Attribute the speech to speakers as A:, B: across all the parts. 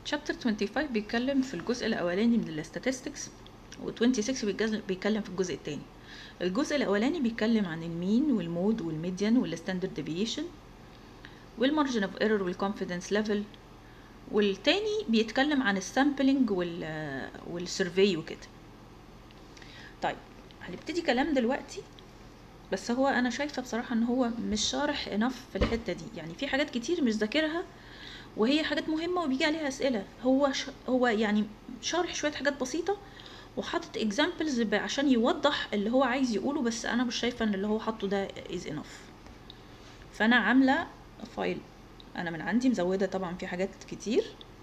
A: chapter 25 بيتكلم في الجزء الاولاني من الاستاتستكس و26 بيتكلم في الجزء الثاني الجزء الاولاني بيتكلم عن المين والمود والميديان والستاندرد ديفيشن والمارجن اوف ايرور والكونفيدنس ليفل والتاني بيتكلم عن السامبلنج وال والسيرفي وكده طيب هنبتدي كلام دلوقتي بس هو انا شايفه بصراحه ان هو مش شارح انف في الحته دي يعني في حاجات كتير مش ذاكرها وهي حاجات مهمه وبيجي عليها اسئله هو ش... هو يعني شارح شويه حاجات بسيطه وحاطط اكزامبلز عشان يوضح اللي هو عايز يقوله بس انا مش شايفه ان اللي هو حاطه ده از انف فانا عامله فايل انا من عندي مزوده طبعا في حاجات كتير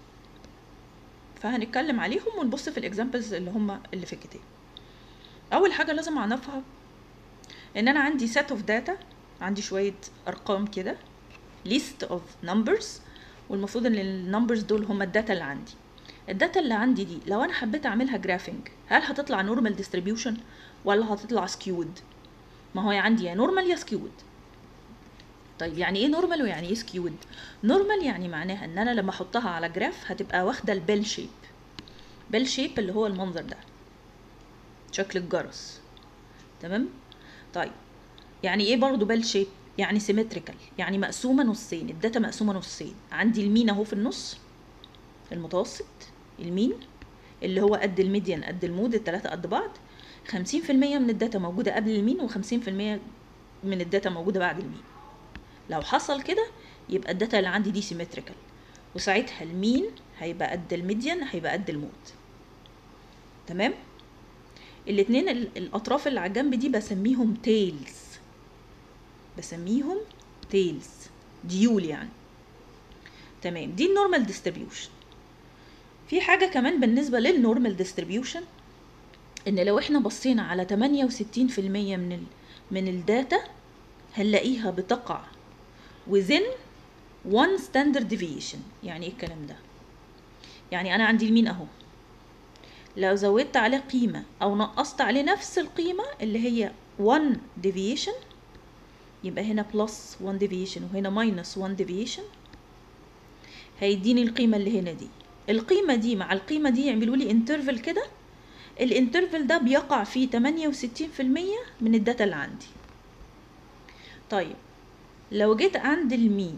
A: فهنتكلم عليهم ونبص في الاكزامبلز اللي هم اللي في الكتاب اول حاجه لازم اعرفها ان انا عندي set of data عندي شويه ارقام كده list of numbers والمفروض ان النمبرز دول هم الداتا اللي عندي الداتا اللي عندي دي لو انا حبيت اعملها جرافينج هل هتطلع نورمال ديستريبيوشن ولا هتطلع سكيود ما هو عندي يا نورمال يا سكيود طيب يعني ايه نورمال ويعني ايه سكيود نورمال يعني معناها ان انا لما احطها على جراف هتبقى واخده البيل شيب بيل شيب اللي هو المنظر ده شكل الجرس تمام طيب يعني ايه برضو بيل شيب يعني سيمتريكال يعني مقسومه نصين الداتا مقسومه نصين عندي المين اهو في النص المتوسط المين اللي هو قد الميديان قد المود التلاتة قد بعض خمسين في المية من الداتا موجودة قبل المين وخمسين في المية من الداتا موجودة بعد المين لو حصل كده يبقى الداتا اللي عندي دي سيمتريكال وساعتها المين هيبقى قد الميديان هيبقى قد المود تمام الاتنين الاطراف اللي على الجنب دي بسميهم تيلز بسميهم تيلز ديول يعني تمام دي النورمال ديستريبيوشن في حاجة كمان بالنسبة للنورمال ديستريبيوشن ان لو احنا بصينا على 68% من ال من الداتا هنلاقيها بتقع within one standard deviation يعني ايه الكلام ده يعني انا عندي المين اهو لو زودت عليه قيمة او نقصت عليه نفس القيمة اللي هي one deviation يبقى هنا plus one deviation وهنا minus one deviation هيديني القيمة اللي هنا دي القيمة دي مع القيمة دي يعملوا لي انترفل كده الانترفل ده بيقع فيه 68% من الداتا اللي عندي طيب لو جيت عند المين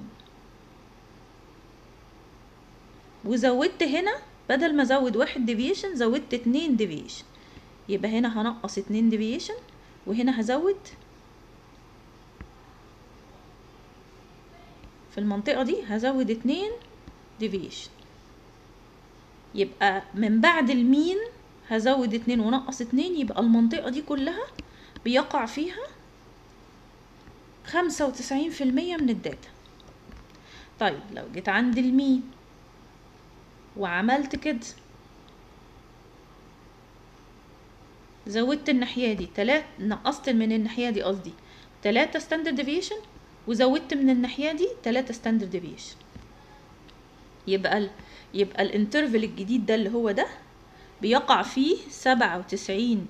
A: وزودت هنا بدل ما ازود واحد ديفيشن زودت اتنين ديفيشن يبقى هنا هنقص اتنين ديفيشن وهنا هزود في المنطقة دي هزود اتنين ديفيشن يبقى من بعد المين هزود اتنين ونقص اتنين يبقى المنطقة دي كلها بيقع فيها خمسة وتسعين في المية من الداتا طيب لو جيت عند المين وعملت كده زودت الناحية دي تلات نقصت من الناحية دي قصدي تلاتة ستاندرد ديفيشن وزودت من الناحية دي تلاتة ستاندرد ديفيشن يبقى ال يبقى الانترفل الجديد ده اللي هو ده بيقع فيه سبعة وتسعين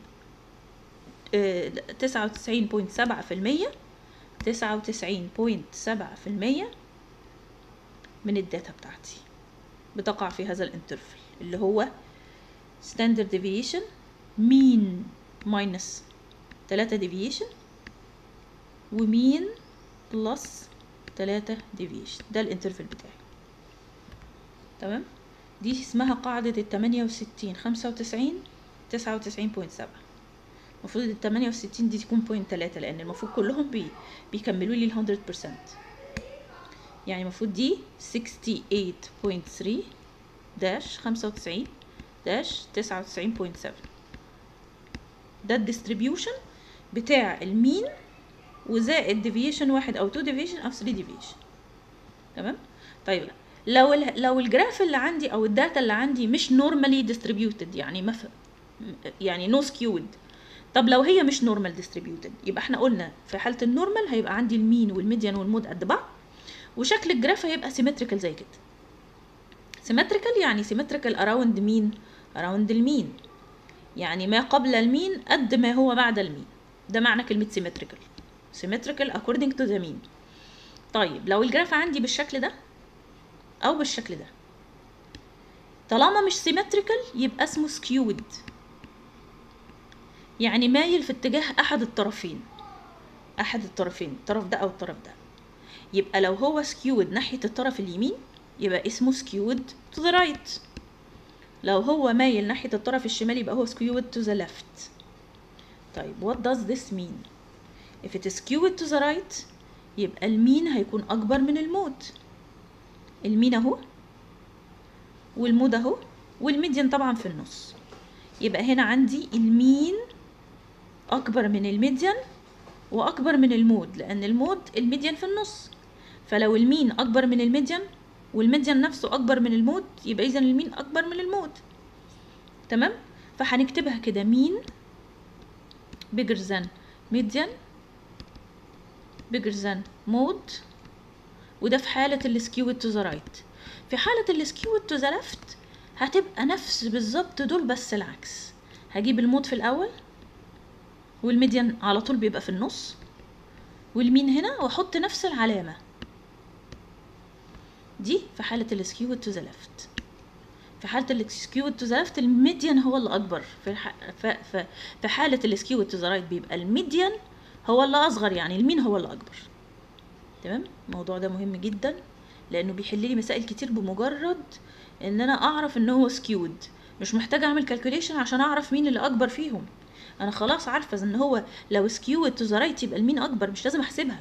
A: تسعة وتسعين بوينت سبعة في المية تسعة وتسعين بوينت سبعة في المية من الداتا بتاعتي بتقع في هذا الانترفل اللي هو standard deviation mean minus تلاتة deviation ومين بلس تلاتة deviation ده الانترفل بتاعي تمام دي اسمها قاعدة التمانية وستين خمسة وتسعين تسعة وتسعين بوينت سبعة المفروض التمانية وستين دي تكون بوينت تلاتة لأن المفروض كلهم بي بيكملوا لي الهندرد برسنت يعني المفروض دي سكستي ايت بوينت ثري داش خمسة وتسعين داش تسعة وتسعين بوينت سفن ده الديستريبيوشن بتاع المين وزائد ديفيشن واحد او تو ديفيشن او ثري ديفيشن تمام طيب لو ال لو الجراف اللي عندي او الداتا اللي عندي مش نورمالي ديستريبيوتد يعني مف... يعني نو سكيود طب لو هي مش نورمال ديستريبيوتد يبقى احنا قلنا في حاله النورمال هيبقى عندي المين والميديان والمود قد بعض وشكل الجراف هيبقى سيمتريكال زي كده سيمتريكال يعني سيمتريكال اراوند مين اراوند المين يعني ما قبل المين قد ما هو بعد المين ده معنى كلمه سيمتريكال سيمتريكال according to the mean طيب لو الجراف عندي بالشكل ده او بالشكل ده طالما مش سيمتريكال يبقى اسمه سكيود يعني مايل في اتجاه احد الطرفين احد الطرفين الطرف ده او الطرف ده يبقى لو هو سكيود ناحية الطرف اليمين يبقى اسمه سكيود to the right لو هو مايل ناحية الطرف الشمالي يبقى هو skewed to the left طيب what does this mean if it is skewed to the right يبقى المين هيكون أكبر من المود المين أهو والمود أهو والميديان طبعا في النص يبقى هنا عندي المين أكبر من الميديان وأكبر من المود لأن المود الميديان في النص فلو المين أكبر من الميديان والميديان نفسه أكبر من المود يبقى إذا المين أكبر من المود تمام فهنكتبها كده مين bigger than median bigger than mode وده في حالة السكيوت تو ذا رايت في حالة السكيوت تو ذا ليفت هتبقى نفس بالظبط دول بس العكس هجيب المود في الأول والميديان على طول بيبقى في النص والمين هنا واحط نفس العلامة دي في حالة السكيوت تو ذا ليفت في حالة السكيوت تو ذا ليفت الميديان هو اللي أكبر في الح... ف... ف... في حالة السكيوت تو ذا رايت بيبقى الميديان هو اللي أصغر يعني المين هو اللي أكبر تمام الموضوع ده مهم جدا لأنه بيحل لي مسائل كتير بمجرد إن أنا أعرف إن هو سكيود مش محتاجة أعمل كالكوليشن عشان أعرف مين اللي أكبر فيهم أنا خلاص عارفة إن هو لو سكيود تو ذا رايت يبقى المين أكبر مش لازم أحسبها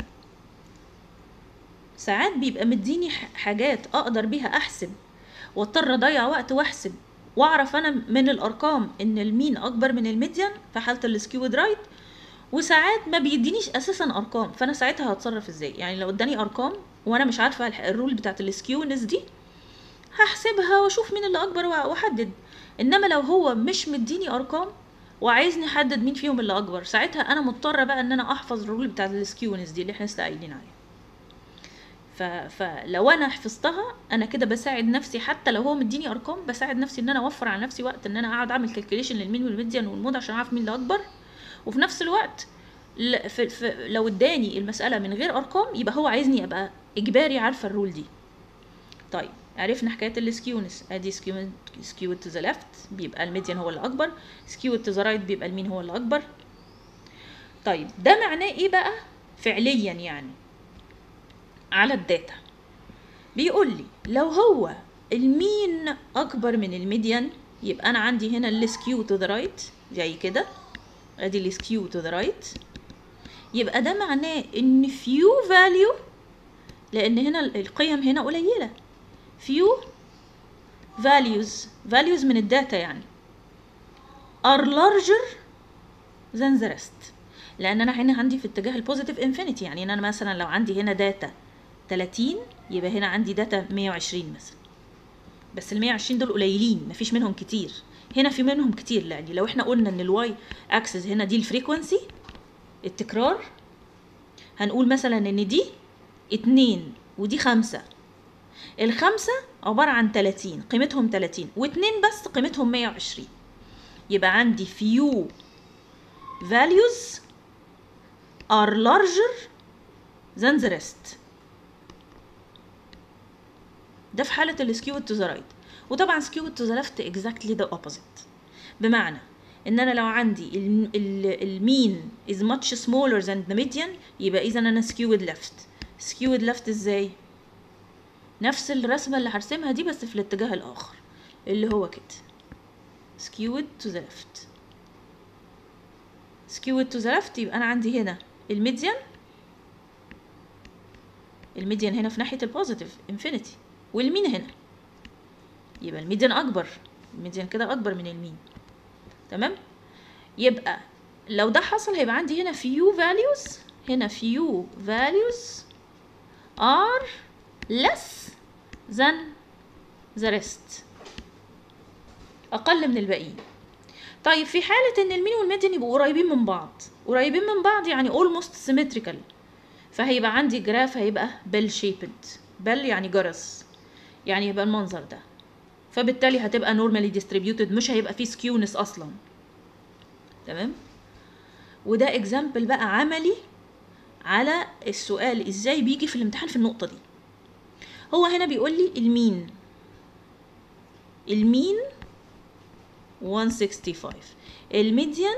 A: ساعات بيبقى مديني حاجات اقدر بيها احسب واضطر اضيع وقت واحسب واعرف انا من الارقام ان المين اكبر من الميديان في حاله السكيود رايت وساعات ما بيدينيش اساسا ارقام فانا ساعتها هتصرف ازاي يعني لو اداني ارقام وانا مش عارفه الرول بتاعت السكيونس دي هحسبها واشوف مين اللي اكبر واحدد انما لو هو مش مديني ارقام وعايزني احدد مين فيهم اللي اكبر ساعتها انا مضطره بقى ان انا احفظ الرول بتاعت السكيونس دي اللي احنا لسه قايلين عليها ف... فلو انا حفظتها انا كده بساعد نفسي حتى لو هو مديني ارقام بساعد نفسي ان انا اوفر على نفسي وقت ان انا اقعد اعمل كالكوليشن للمين والميديان والمود عشان اعرف مين اللي اكبر وفي نفس الوقت ل... في... في... لو اداني المساله من غير ارقام يبقى هو عايزني ابقى اجباري عارفه الرول دي طيب عرفنا حكايه السكيونس ادي سكيو سكيو تو ذا ليفت بيبقى الميديان هو اللي اكبر سكيو تو ذا رايت بيبقى المين هو اللي اكبر طيب ده معناه ايه بقى فعليا يعني على الداتا بيقول لي لو هو المين اكبر من الميديان يبقى انا عندي هنا السكيو تو ذا رايت زي كده ادي السكيو تو ذا رايت يبقى ده معناه ان فيو فاليو لان هنا القيم هنا قليله فيو values values من الداتا يعني are larger than the rest لان انا هنا عندي في اتجاه البوزيتيف انفينيتي يعني انا مثلا لو عندي هنا داتا 30 يبقى هنا عندي داتا 120 مثلا بس ال 120 دول قليلين مفيش منهم كتير هنا في منهم كتير يعني لو احنا قلنا ان الواي اكسس هنا دي الفريكونسي التكرار هنقول مثلا ان دي اتنين ودي خمسة الخمسة عبارة عن 30 قيمتهم 30 واتنين بس قيمتهم 120 يبقى عندي few values are larger than the rest ده في حالة السكيو تو ذا رايت وطبعا سكيو تو ذا ليفت اكزاكتلي ذا اوبوزيت بمعنى ان انا لو عندي المين is much smaller than the median يبقى اذا انا skewed left skewed left ازاي نفس الرسمة اللي هرسمها دي بس في الاتجاه الاخر اللي هو كده skewed to the left skewed to the left يبقى انا عندي هنا الميديان الميديان هنا في ناحية البوزيتيف انفينيتي والمين هنا يبقى الميديان اكبر الميديان كده اكبر من المين تمام يبقى لو ده حصل هيبقى عندي هنا few values هنا few values are less than the rest اقل من الباقيين طيب في حالة ان المين والميديان يبقوا قريبين من بعض قريبين من بعض يعني almost symmetrical فهيبقى عندي جراف هيبقى bell shaped bell يعني جرس يعني يبقى المنظر ده فبالتالي هتبقى normally distributed مش هيبقى فيه skewness اصلا تمام وده اكزامبل بقى عملي على السؤال ازاي بيجي في الامتحان في النقطة دي هو هنا بيقول لي المين المين 165 الميديان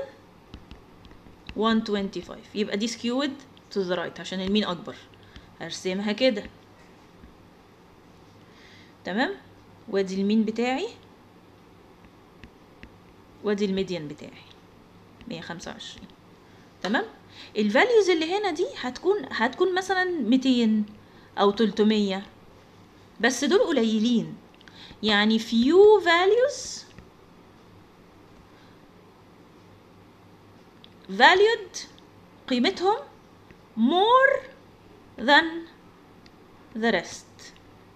A: 125 يبقى دي skewed to the right عشان المين اكبر هرسمها كده تمام وادي المين بتاعي وادي الميديان بتاعي 125 تمام الفاليوز اللي هنا دي هتكون هتكون مثلا 200 او 300 بس دول قليلين يعني few values valued قيمتهم more than the rest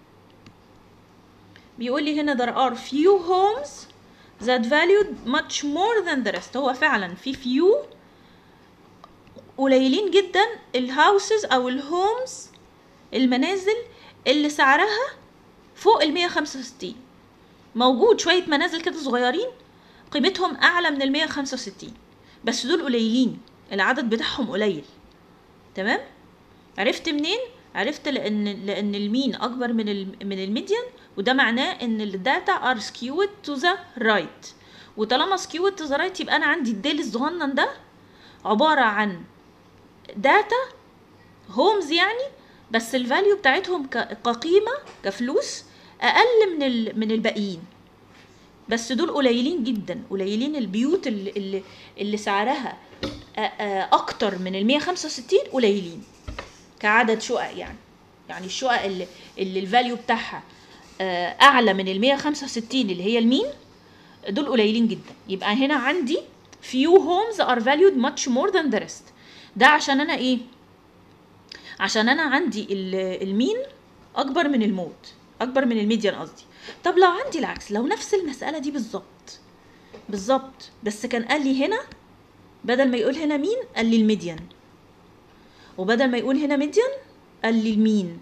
A: بيقول لي هنا there are few homes that valued much more than the rest هو فعلا في few قليلين جدا الهاوسز او الهومز المنازل اللي سعرها فوق ال 165 موجود شوية منازل كده صغيرين قيمتهم أعلى من ال 165 بس دول قليلين العدد بتاعهم قليل تمام عرفت منين عرفت لان لان المين اكبر من ال من الميديان وده معناه ان الداتا ار سكيود تو ذا رايت وطالما سكيود تو ذا رايت يبقى انا عندي الديل الصغنن ده عباره عن داتا هومز يعني بس الفاليو بتاعتهم ك- كقيمه كفلوس اقل من ال من الباقيين بس دول قليلين جدا قليلين البيوت اللي اللي, اللي سعرها آ- آ- اكتر من ال 165 قليلين كعدد شقق يعني يعني الشقق اللي اللي الفاليو بتاعها آه، اعلى من ال 165 اللي هي المين دول قليلين جدا يبقى هنا عندي few homes are valued much more than the rest ده عشان انا ايه عشان انا عندي ال- المين اكبر من المود اكبر من الميديان قصدي طب لو عندي العكس لو نفس المسألة دي بالظبط بالظبط بس كان قال لي هنا بدل ما يقول هنا مين قال لي الميديان وبدل ما يقول هنا ميديان قال لي المين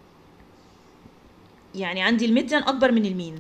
A: يعني عندي الميديان اكبر من المين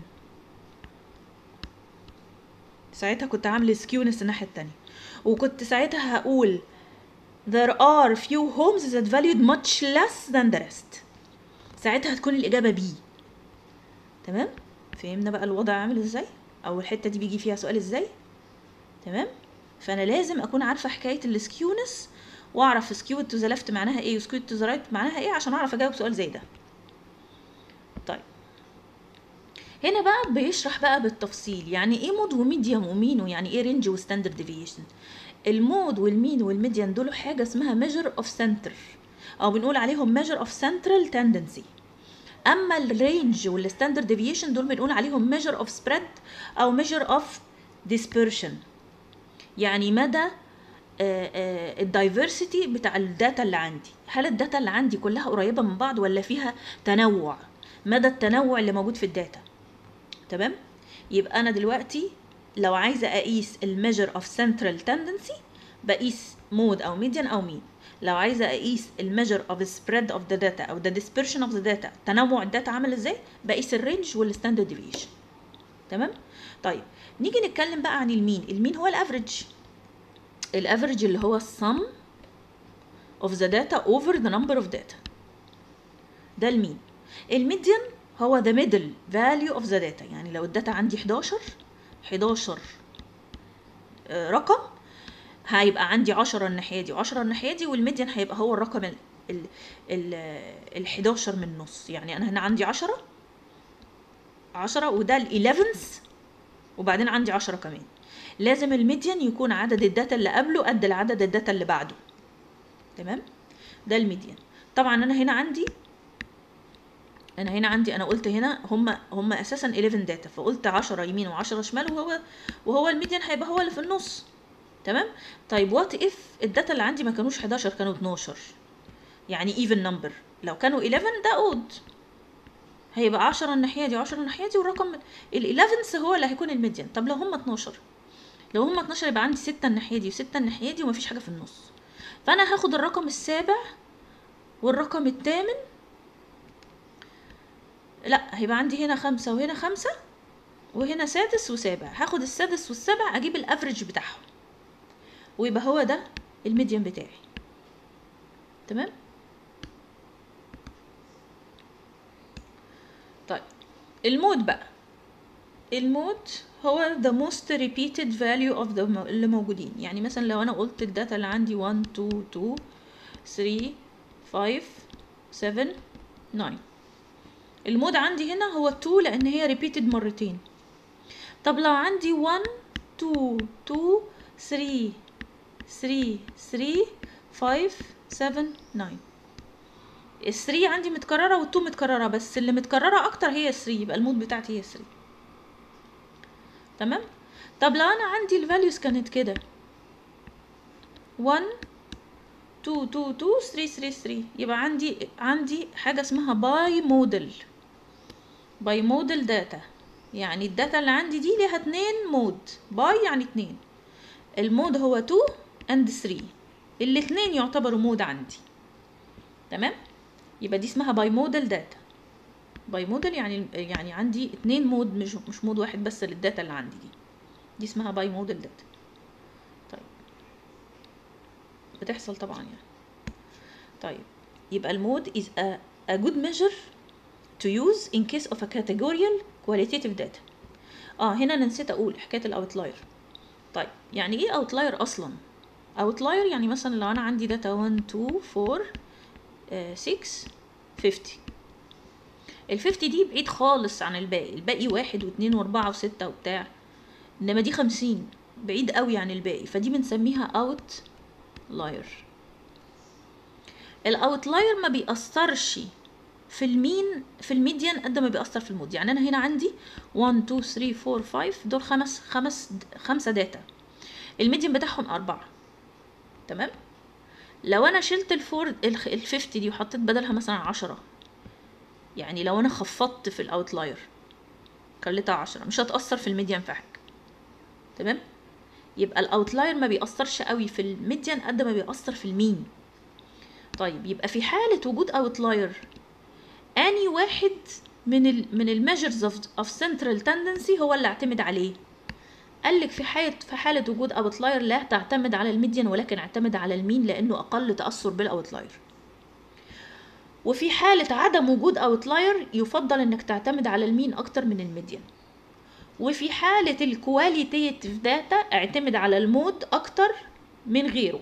A: ساعتها كنت عامل سكيونس الناحيه التانية وكنت ساعتها هقول there are few homes that valued much less than the rest ساعتها هتكون الاجابه بي تمام فهمنا بقى الوضع عامل ازاي او الحته دي بيجي فيها سؤال ازاي تمام فانا لازم اكون عارفه حكايه السكيونس واعرف سكيود تو ذا ليفت معناها ايه وسكيود تو ذا رايت معناها ايه عشان اعرف اجاوب سؤال زي ده طيب هنا بقى بيشرح بقى بالتفصيل يعني ايه مود وميديوم ومين ويعني ايه رينج وستاندرد ديفيشن المود والمين والميديان دول حاجه اسمها ميجر اوف سنتر او بنقول عليهم ميجر اوف سنترال تندنسي اما الرينج والستاندرد ديفيشن دول بنقول عليهم ميجر اوف سبريد او ميجر اوف ديسبرشن يعني مدى الدايفرسيتي بتاع الداتا اللي عندي هل الداتا اللي عندي كلها قريبه من بعض ولا فيها تنوع مدى التنوع اللي موجود في الداتا تمام يبقى انا دلوقتي لو عايزه اقيس الميجر اوف سنترال تندنسي بقيس مود او ميديان او مين لو عايزه اقيس الميجر اوف سبريد اوف ذا داتا او ذا ديسبرشن اوف ذا داتا تنوع الداتا عامل ازاي بقيس الرينج والستاندرد ديفيشن تمام طيب نيجي نتكلم بقى عن المين المين هو الافريج الافريج اللي هو السم of the data over the number of data ده المين الميديان هو the middle value of the data يعني لو الداتا عندي 11 11 آه، رقم هيبقى عندي 10 الناحيه دي و10 الناحيه دي والميديان هيبقى هو الرقم ال ال ال ال 11 من النص يعني انا هنا عندي 10 10 وده ال 11 وبعدين عندي 10 كمان لازم الميديان يكون عدد الداتا اللي قبله قد العدد الداتا اللي بعده تمام ده الميديان طبعا انا هنا عندي انا هنا عندي انا قلت هنا هم هم اساسا 11 داتا فقلت 10 يمين و10 شمال وهو وهو الميديان هيبقى هو اللي في النص تمام طيب وات اف الداتا اللي عندي ما كانوش 11 كانوا 12 يعني ايفن نمبر لو كانوا 11 ده اود هيبقى 10 الناحيه دي و10 الناحيه دي والرقم ال 11 هو اللي هيكون الميديان طب لو هم 12 لو هم 12 يبقى عندي 6 الناحيه دي و6 الناحيه دي ومفيش حاجه في النص فانا هاخد الرقم السابع والرقم الثامن لا هيبقى عندي هنا خمسة وهنا خمسة وهنا سادس وسابع هاخد السادس والسابع اجيب الافريج بتاعهم ويبقى هو ده الميديان بتاعي تمام طيب المود بقى المود هو the most repeated value of the م- اللي موجودين يعني مثلا لو انا قلت الداتا اللي عندي 1 2 2 3 5 7 9 المود عندي هنا هو 2 لان هي repeated مرتين طب لو عندي 1 2 2 3 3 3 5 7 9 ال 3 عندي متكررة وال 2 متكررة بس اللي متكررة أكتر هي 3 يبقى المود بتاعتي هي 3 تمام طب لو أنا عندي الفاليوز كانت كده 1 2 2 2 3 3 3 يبقى عندي عندي حاجة اسمها باي موديل باي موديل داتا يعني الداتا اللي عندي دي ليها اتنين مود باي يعني اتنين المود هو 2 and 3 الاتنين يعتبروا مود عندي تمام يبقى دي اسمها باي موديل داتا باي موديل يعني يعني عندي اتنين مود مش مش مود واحد بس للداتا اللي عندي دي دي اسمها باي موديل داتا طيب بتحصل طبعا يعني طيب يبقى المود is a, a good measure to use in case of a categorical qualitative data اه هنا انا نسيت اقول حكايه الاوتلاير طيب يعني ايه اوتلاير اصلا اوتلاير يعني مثلا لو انا عندي داتا 1 2 4 آه، 6 50 ال 50 دي بعيد خالص عن الباقي الباقي واحد واثنين واربعة وستة وبتاع انما دي خمسين بعيد قوي عن الباقي فدي بنسميها اوت لاير الاوتلاير ما بيأثرش في المين في الميديان قد ما بيأثر في المود يعني انا هنا عندي 1 2 3 4 5 دول خمس خمس خمسة داتا الميديان بتاعهم أربعة تمام لو انا شلت الفور ال 50 دي وحطيت بدلها مثلا عشرة يعني لو انا خفضت في الاوتلاير خليتها عشرة مش هتأثر في الميديان في حاجة تمام يبقى الاوتلاير ما بيأثرش قوي في الميديان قد ما بيأثر في المين طيب يبقى في حالة وجود اوتلاير اني واحد من ال من الميجرز اوف اوف سنترال تندنسي هو اللي اعتمد عليه قال لك في حالة في حالة وجود اوتلاير لا تعتمد على الميديان ولكن اعتمد على المين لانه اقل تأثر بالاوتلاير وفي حالة عدم وجود اوتلاير يفضل انك تعتمد على المين اكتر من الميديان وفي حالة الكواليتيتيف داتا اعتمد على المود اكتر من غيره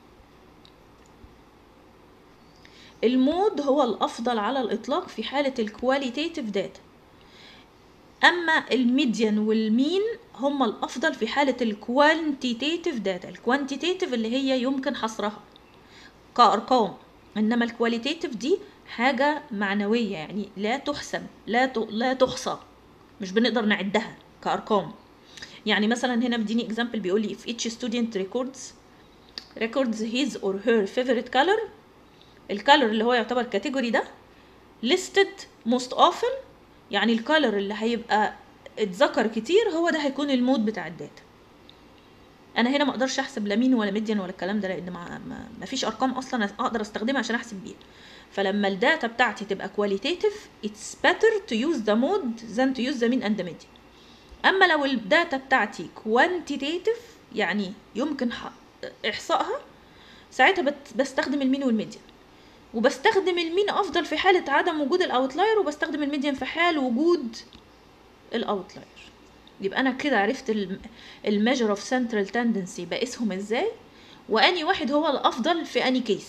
A: المود هو الافضل على الاطلاق في حالة الكواليتيتيف داتا اما الميديان والمين هما الافضل في حالة الكوانتيتيف داتا الكوانتيتيف اللي هي يمكن حصرها كارقام انما الكواليتيتيف دي حاجة معنوية يعني لا تحسب لا ت- لا تحصى مش بنقدر نعدها كأرقام يعني مثلا هنا مديني example بيقول لي if each student records records his or her favorite color الكالر اللي هو يعتبر كاتيجوري ده listed most often يعني الكالر اللي هيبقى اتذكر كتير هو ده هيكون المود بتاع الداتا انا هنا ما اقدرش احسب لا مين ولا ميديان ولا الكلام ده لان ما, ما, ما فيش ارقام اصلا اقدر استخدمها عشان احسب بيها فلما الداتا بتاعتي تبقى كواليتيتيف it's better to use the mode than to use the mean and the median اما لو الداتا بتاعتي كوانتيتيف يعني يمكن ح- احصائها ساعتها بت- بستخدم المين والميديان وبستخدم المين افضل في حاله عدم وجود الاوتلاير وبستخدم الميديان في حال وجود الاوتلاير يبقى انا كده عرفت الميجر اوف سنترال تندنسي بقيسهم ازاي واني واحد هو الافضل في اني كيس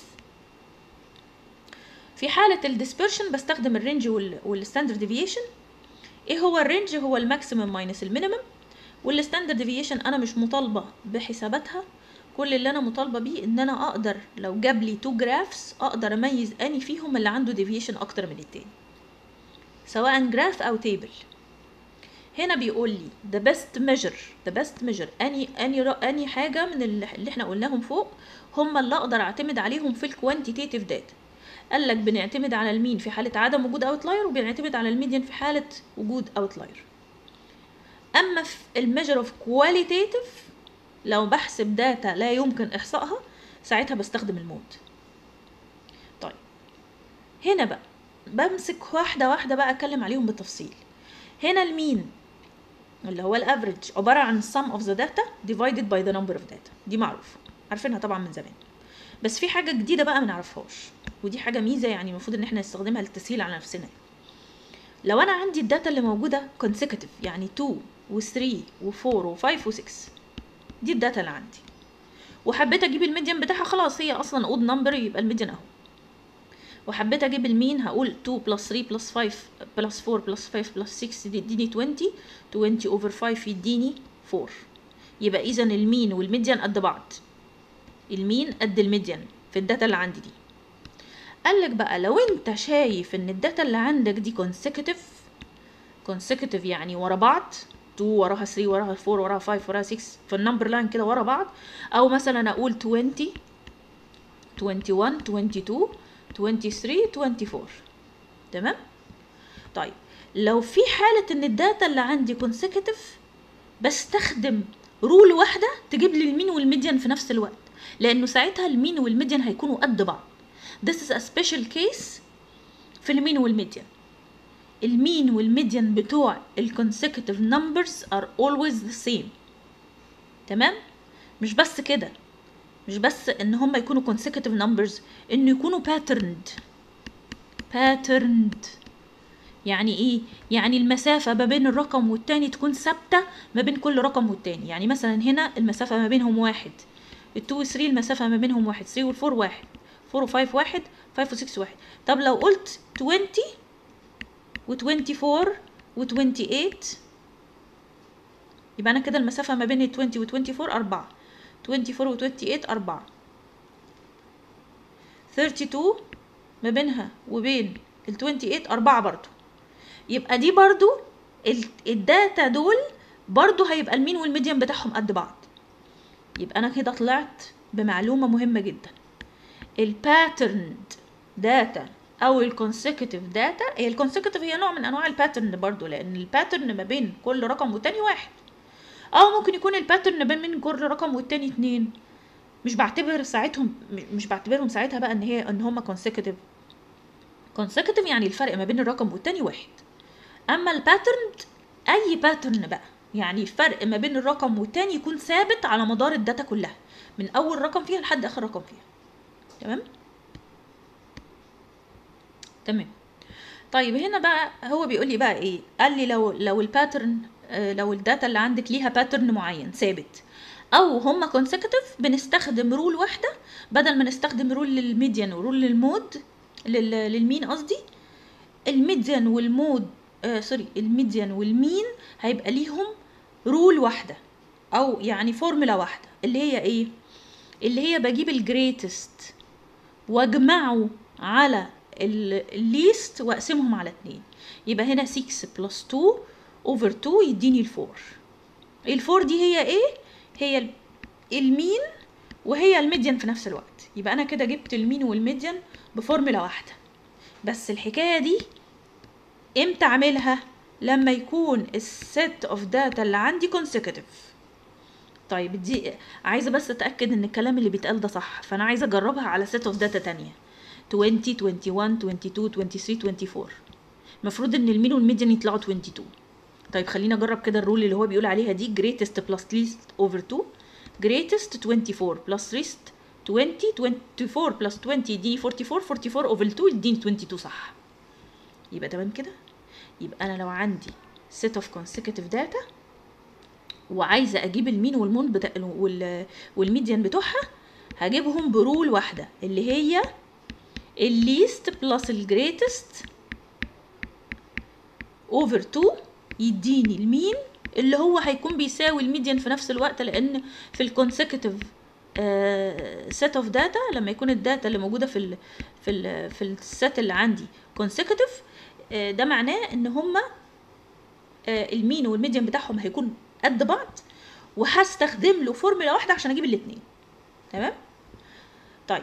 A: في حالة الديسبرشن بستخدم الرينج والستاندرد ديفيشن ايه هو الرينج هو الماكسيمم ماينس المينيمم والستاندرد ديفيشن انا مش مطالبة بحساباتها كل اللي انا مطالبة بيه ان انا اقدر لو جاب لي تو جرافس اقدر اميز اني فيهم اللي عنده ديفيشن اكتر من التاني سواء جراف او تيبل هنا بيقول لي the best measure the best measure اني اني اني حاجه من اللي اللي احنا قلناهم فوق هم اللي اقدر اعتمد عليهم في الكوانتيتيف داتا قال لك بنعتمد على المين في حاله عدم وجود اوتلاير وبنعتمد على الميديان في حاله وجود اوتلاير اما في الميجر اوف كواليتيف لو بحسب داتا لا يمكن احصائها ساعتها بستخدم المود طيب هنا بقى بمسك واحده واحده بقى اتكلم عليهم بالتفصيل هنا المين اللي هو الافريج عباره عن sum of the data divided by the number of data دي معروفه عارفينها طبعا من زمان بس في حاجه جديده بقى ما نعرفهاش ودي حاجه ميزه يعني المفروض ان احنا نستخدمها للتسهيل على نفسنا لو انا عندي الداتا اللي موجوده consecutive يعني 2 و3 و4 و5 و6 دي الداتا اللي عندي وحبيت اجيب الميديان بتاعها خلاص هي اصلا اود نمبر يبقى الميديان اهو وحبيت اجيب المين هقول 2 بلس 3 بلس 5 بلس 4 بلس 5 بلس 6 دي يديني 20 20 اوفر 5 يديني 4 يبقى اذا المين والميديان قد بعض المين قد الميديان في الداتا اللي عندي دي قال لك بقى لو انت شايف ان الداتا اللي عندك دي consecutive consecutive يعني ورا بعض 2 وراها 3 وراها 4 وراها 5 وراها 6 في النمبر لاين كده ورا بعض او مثلا اقول 20 21 22 23 24 تمام طيب لو في حالة ان الداتا اللي عندي consecutive بستخدم رول واحدة تجيب لي المين والميديان في نفس الوقت لانه ساعتها المين والميديان هيكونوا قد بعض This is a special case في المين والميديان المين والميديان بتوع الكونسيكتيف numbers are always the same تمام مش بس كده مش بس ان هم يكونوا consecutive numbers انه يكونوا patterned patterned يعني ايه يعني المسافه ما بين الرقم والتاني تكون ثابته ما بين كل رقم والتاني يعني مثلا هنا المسافه ما بينهم واحد ال2 و 3 المسافه ما بينهم واحد 3 وال4 واحد 4 و5 واحد 5 و6 واحد طب لو قلت 20 و24 و28 يبقى انا كده المسافه ما بين ال 20 و 24 4 24 و 28 4 32 ما بينها وبين ال 28 4 برضو يبقى دي برضو ال- الداتا دول برضو هيبقى المين والميديان بتاعهم قد بعض يبقى انا كده طلعت بمعلومه مهمه جدا الباترند داتا او الكونسيكتيف داتا هي الكونسيكتيف هي نوع من انواع الباترن برضو لان الباترن ما بين كل رقم والتاني واحد او ممكن يكون الباترن ما بين كل رقم والتاني اتنين مش بعتبر ساعتهم مش- مش بعتبرهم ساعتها بقى ان هي ان هما consecutive consecutive يعني الفرق ما بين الرقم والتاني واحد اما الباترن اي باترن بقى يعني الفرق ما بين الرقم والتاني يكون ثابت على مدار الداتا كلها من اول رقم فيها لحد اخر رقم فيها تمام تمام طيب هنا بقى هو بيقول لي بقى ايه قال لي لو لو الباترن آه، لو الداتا اللي عندك ليها باترن معين ثابت او هما consecutive بنستخدم رول واحده بدل ما نستخدم رول للميديان ورول للمود لل- للمين قصدي الميديان والمود آه سوري الميديان والمين هيبقى ليهم رول واحده او يعني فورمولا واحده اللي هي ايه اللي هي بجيب الجريتست واجمعه على الليست واقسمهم على اتنين يبقى هنا 6 بلس 2 اوفر 2 يديني الفور الفور دي هي ايه هي ال- المين وهي الميديان في نفس الوقت يبقى انا كده جبت المين والميديان بفورمولا واحده بس الحكايه دي امتى اعملها لما يكون السيت اوف داتا اللي عندي consecutive طيب دي عايزه بس اتاكد ان الكلام اللي بيتقال ده صح فانا عايزه اجربها على سيت اوف داتا تانية 20 21 22 23 24 المفروض ان المين والميديان يطلعوا 22 طيب خلينا اجرب كده الرول اللي هو بيقول عليها دي greatest plus least over 2 greatest 24 plus least 20 24 plus 20 يديني 44 44 over 2 يديني 22 صح يبقى تمام كده يبقى انا لو عندي set of consecutive data وعايزه اجيب المين والمون بتا... وال... والميديان بتوعها هجيبهم برول واحده اللي هي الليست بلس الجريتست اوفر 2 يديني المين اللي هو هيكون بيساوي الميديان في نفس الوقت لان في الكونسيكتيف سيت اوف داتا لما يكون الداتا اللي موجوده في ال في ال في السيت اللي عندي كونسيكتيف ده معناه ان هما آه، المين والميديان بتاعهم هيكون قد بعض وهستخدم له فورمولا واحده عشان اجيب الاثنين تمام طيب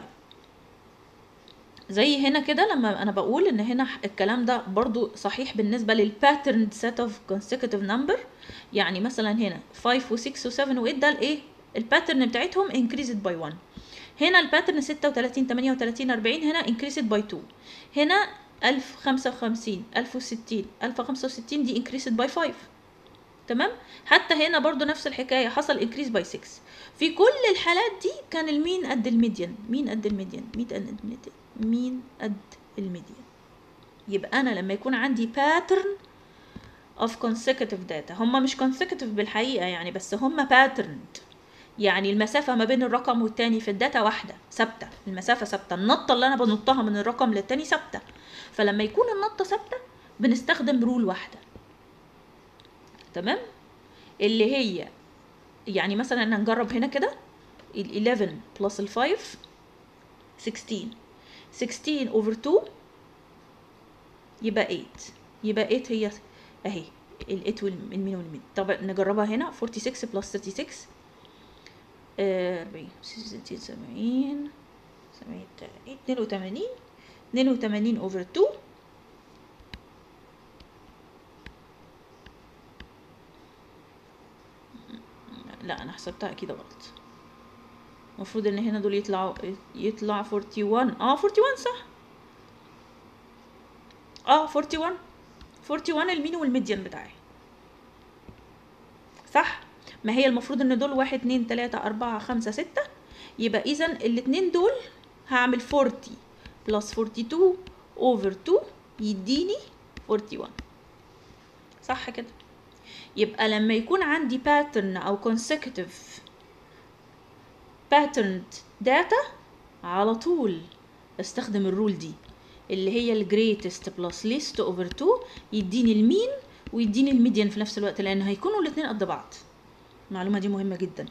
A: زي هنا كده لما انا بقول ان هنا الكلام ده برضو صحيح بالنسبه للباترن سيت اوف consecutive نمبر يعني مثلا هنا 5 و6 و7 و8 ده الايه الباترن بتاعتهم increased by 1 هنا الباترن 36 38 40 هنا increased by 2 هنا 1055 1060 1065 دي increased by 5 تمام حتى هنا برضو نفس الحكايه حصل increase by 6 في كل الحالات دي كان المين قد الميديان مين قد الميديان مين قد الميديان مين قد الميديان يبقى انا لما يكون عندي باترن of consecutive data هم مش consecutive بالحقيقة يعني بس هم patterned يعني المسافة ما بين الرقم والتاني في الداتا واحدة ثابتة المسافة ثابتة النطة اللي أنا بنطها من الرقم للتاني ثابتة فلما يكون النطة ثابتة بنستخدم رول واحدة تمام اللي هي يعني مثلا انا نجرب هنا كده ال 11 بلس ال 5 16 16 over 2 يبقى 8 يبقى 8 هي اهي ال 8 والمين والمين طب نجربها هنا 46 بلس 36 آه، 40 60 70 70 82 82 over 2 لا انا حسبتها اكيد غلط المفروض ان هنا دول يطلعوا يطلع 41 اه 41 صح اه 41 41 المين والميديان بتاعي صح ما هي المفروض ان دول واحد اتنين تلاتة اربعة خمسة ستة يبقى اذا الاتنين دول هعمل 40 بلس 42 over 2 يديني 41 صح كده يبقى لما يكون عندي pattern او consecutive patterned data على طول استخدم الرول دي اللي هي ال greatest plus least over 2 يديني المين ويديني الميديان في نفس الوقت لان هيكونوا الاتنين قد بعض المعلومه دي مهمه جدا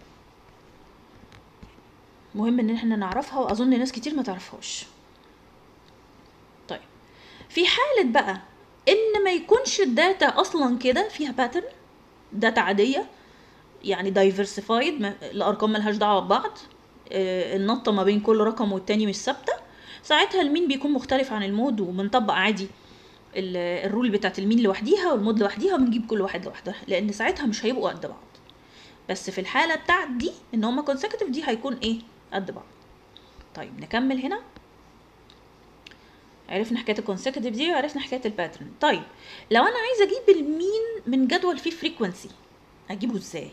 A: مهم ان احنا نعرفها واظن ناس كتير ما تعرفهاش طيب في حاله بقى ان ما يكونش الداتا اصلا كده فيها باترن داتا عاديه يعني دايفرسيفايد الارقام ملهاش دعوه ببعض آه، النطه ما بين كل رقم والتاني مش ثابته ساعتها المين بيكون مختلف عن المود وبنطبق عادي ال- الرول بتاعت المين لوحديها والمود لوحديها وبنجيب كل واحد لوحدها لان ساعتها مش هيبقوا قد بعض بس في الحاله بتاعت دي ان هما كونسيكتيف دي هيكون ايه قد بعض طيب نكمل هنا عرفنا حكايه الكونسيكتيف دي وعرفنا حكايه الباترن طيب لو انا عايزه اجيب المين من جدول فيه فريكونسي اجيبه ازاي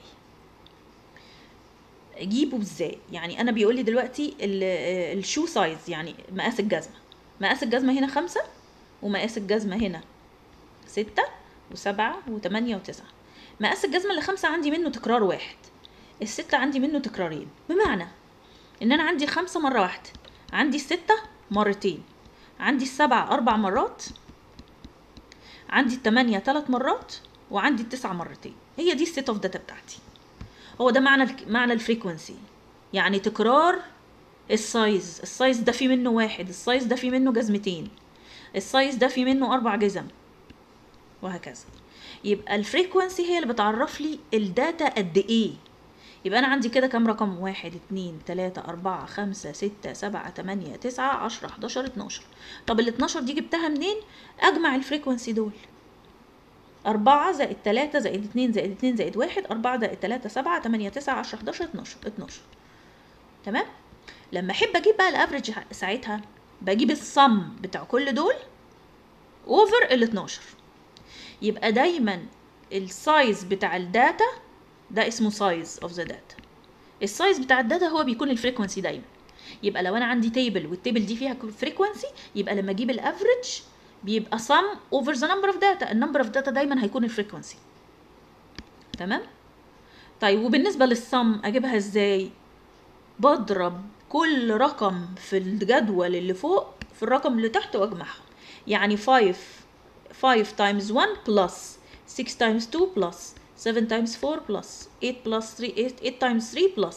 A: اجيبه ازاي يعني انا بيقول لي دلوقتي ال- الشو سايز يعني مقاس الجزمه مقاس الجزمه هنا خمسة ومقاس الجزمه هنا ستة وسبعة وثمانية وتسعة مقاس الجزمة اللي خمسة عندي منه تكرار واحد الستة عندي منه تكرارين بمعنى ان انا عندي الخمسة مرة واحدة عندي الستة مرتين عندي السبعة اربع مرات عندي التمانية ثلاث مرات وعندي التسعة مرتين هي دي السيت اوف داتا بتاعتي هو ده معنى الك- معنى الفريكونسي يعني تكرار السايز السايز ده في منه واحد السايز ده في منه جزمتين السايز ده في منه اربع جزم وهكذا يبقى الفريكونسي هي اللي بتعرف لي الداتا قد ايه يبقى انا عندي كده كام رقم واحد اتنين تلاتة اربعة خمسة ستة سبعة تمانية تسعة عشرة حداشر اتناشر طب ال 12 دي جبتها منين اجمع الفريكونسي دول أربعة زائد تلاتة زائد اتنين زائد اتنين زائد واحد أربعة زائد تلاتة سبعة تمانية تسعة عشرة حداشر اتناشر اتناشر تمام لما أحب أجيب بقى الأفريج ساعتها بجيب الصم بتاع كل دول اوفر ال 12 يبقى دايما السايز بتاع الداتا ده اسمه سايز اوف ذا داتا السايز بتاع الداتا هو بيكون الفريكونسي دايما يبقى لو انا عندي تيبل والتيبل دي فيها فريكونسي يبقى لما اجيب الافريج بيبقى sum over the number of data النمبر اوف داتا دايما هيكون الفريكونسي تمام طيب وبالنسبه للسم اجيبها ازاي بضرب كل رقم في الجدول اللي فوق في الرقم اللي تحت واجمعهم يعني 5 5 times 1 plus 6 times 2 plus 7 times 4 plus 8 plus 3 8, 8 times 3 plus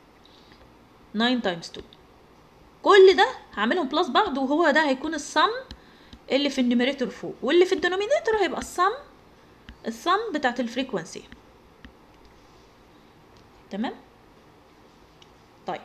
A: 9 times 2 كل ده هعملهم بلس بعض وهو ده هيكون السم اللي في النيميريتور فوق واللي في الدينومينيتور هيبقى السم السم بتاعت الفريكونسي تمام طيب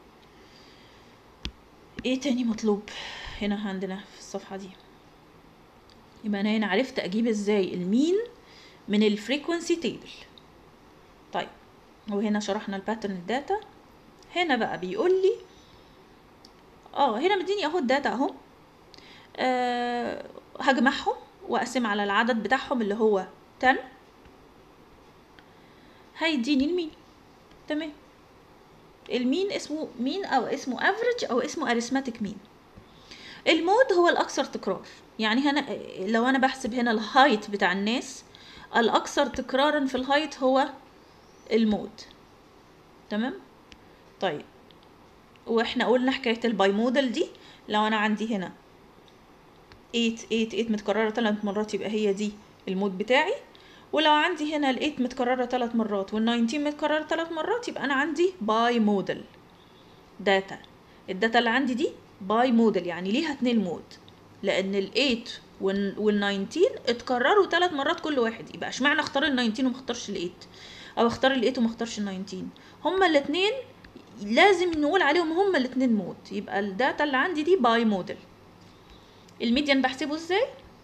A: ايه تاني مطلوب هنا عندنا في الصفحة دي يبقى انا هنا عرفت اجيب ازاي المين من الفريكونسي تيبل طيب وهنا شرحنا الباترن الداتا هنا بقى بيقول لي اه هنا مديني اهو الداتا اهو أه هجمعهم واقسم على العدد بتاعهم اللي هو 10 هيديني المين تمام المين اسمه مين او اسمه افريج او اسمه اريثماتيك مين المود هو الاكثر تكرار يعني هنا لو انا بحسب هنا الهايت بتاع الناس الاكثر تكرارا في الهايت هو المود تمام طيب واحنا قلنا حكايه الباي موديل دي لو انا عندي هنا 8 8 8 متكرره ثلاث مرات يبقى هي دي المود بتاعي ولو عندي هنا ال 8 متكرره ثلاث مرات وال 19 متكرره ثلاث مرات يبقى انا عندي باي موديل داتا الداتا اللي عندي دي باي موديل يعني ليها اتنين مود لان ال 8 وال 19 اتكرروا ثلاث مرات كل واحد يبقى اشمعنى اختار ال 19 وما اختارش ال 8 او اختار ال 8 وما اختارش ال 19 هما الاثنين لازم نقول عليهم هما الاثنين مود يبقى الداتا اللي عندي دي باي موديل الميديان بحسبه ازاي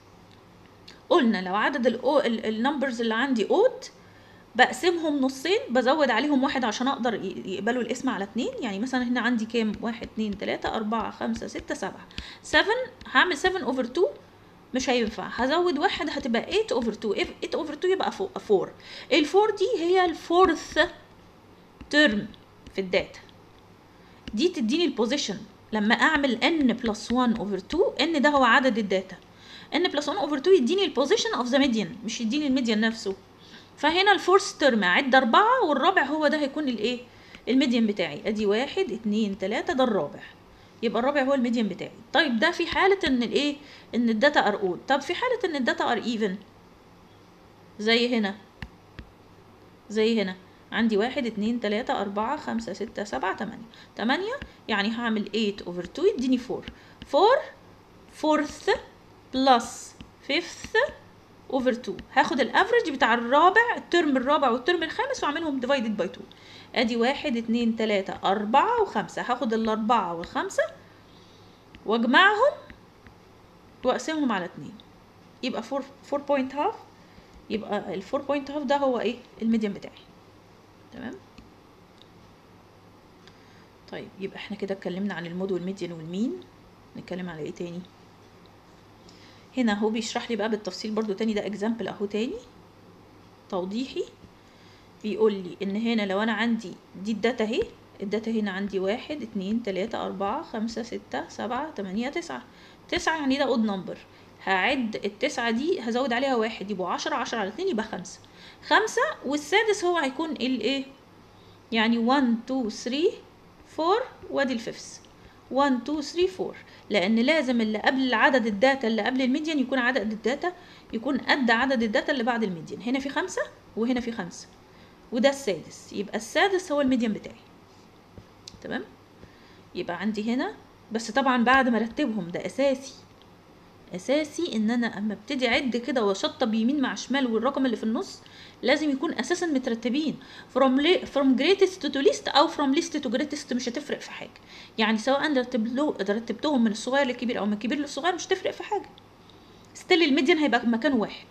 A: قلنا لو عدد النمبرز اللي عندي اود بقسمهم نصين بزود عليهم واحد عشان اقدر يقبلوا الاسم على اتنين يعني مثلا هنا عندي كام واحد اتنين تلاتة اربعة خمسة ستة سبعة 7 هعمل 7 اوفر 2 مش هينفع هزود واحد هتبقى 8 اوفر 2 8 اوفر 2 يبقى 4 ال 4 دي هي الفورث ترم في الداتا دي تديني البوزيشن لما اعمل n بلس 1 اوفر 2 n ده هو عدد الداتا n بلس 1 اوفر 2 يديني البوزيشن اوف ذا ميديان مش يديني الميديان نفسه فهنا الفورث ترم اعد اربعة والرابع هو ده هيكون الايه الميديان بتاعي ادي واحد اتنين تلاتة ده الرابع يبقى الرابع هو الميديان بتاعي طيب ده في حالة ان الايه ان الداتا ار اود طب في حالة ان الداتا ار ايفن زي هنا زي هنا عندي واحد اتنين تلاتة أربعة خمسة ستة سبعة تمانية تمانية يعني هعمل 8 over 2 يديني 4 4 fourth plus fifth over 2 هاخد الافريج بتاع الرابع الترم الرابع والترم الخامس واعملهم divided by 2 ادي واحد اتنين تلاتة أربعة وخمسة هاخد الأربعة والخمسة واجمعهم واقسمهم على اتنين يبقى 4 4 بوينت هاف يبقى ال 4 بوينت هاف ده هو ايه الميديان بتاعي تمام طيب يبقى احنا كده اتكلمنا عن المود والميديان والمين نتكلم على ايه تاني هنا هو بيشرح لي بقى بالتفصيل برضو تاني ده اكزامبل اهو تاني توضيحي بيقول لي ان هنا لو انا عندي دي الداتا اهي الداتا هنا عندي واحد اتنين تلاتة اربعة خمسة ستة سبعة تمانية تسعة تسعة يعني ده اود نمبر هعد التسعة دي هزود عليها واحد يبقوا عشرة عشرة على اتنين يبقى خمسة خمسة والسادس هو هيكون الايه يعني 1 2 3 4 وادي الفيفث 1 2 3 4 لان لازم اللي قبل عدد الداتا اللي قبل الميديان يكون عدد الداتا يكون قد عدد الداتا اللي بعد الميديان هنا في خمسة وهنا في خمسة وده السادس يبقى السادس هو الميديان بتاعي تمام يبقى عندي هنا بس طبعا بعد ما ارتبهم ده اساسي اساسي ان انا اما ابتدي اعد كده واشطب يمين مع شمال والرقم اللي في النص لازم يكون اساسا مترتبين from li- from greatest to least او from least to greatest مش هتفرق في حاجه يعني سواء رتب له رتبتهم من الصغير للكبير او من الكبير للصغير مش هتفرق في حاجه ستيل الميديان هيبقى مكان واحد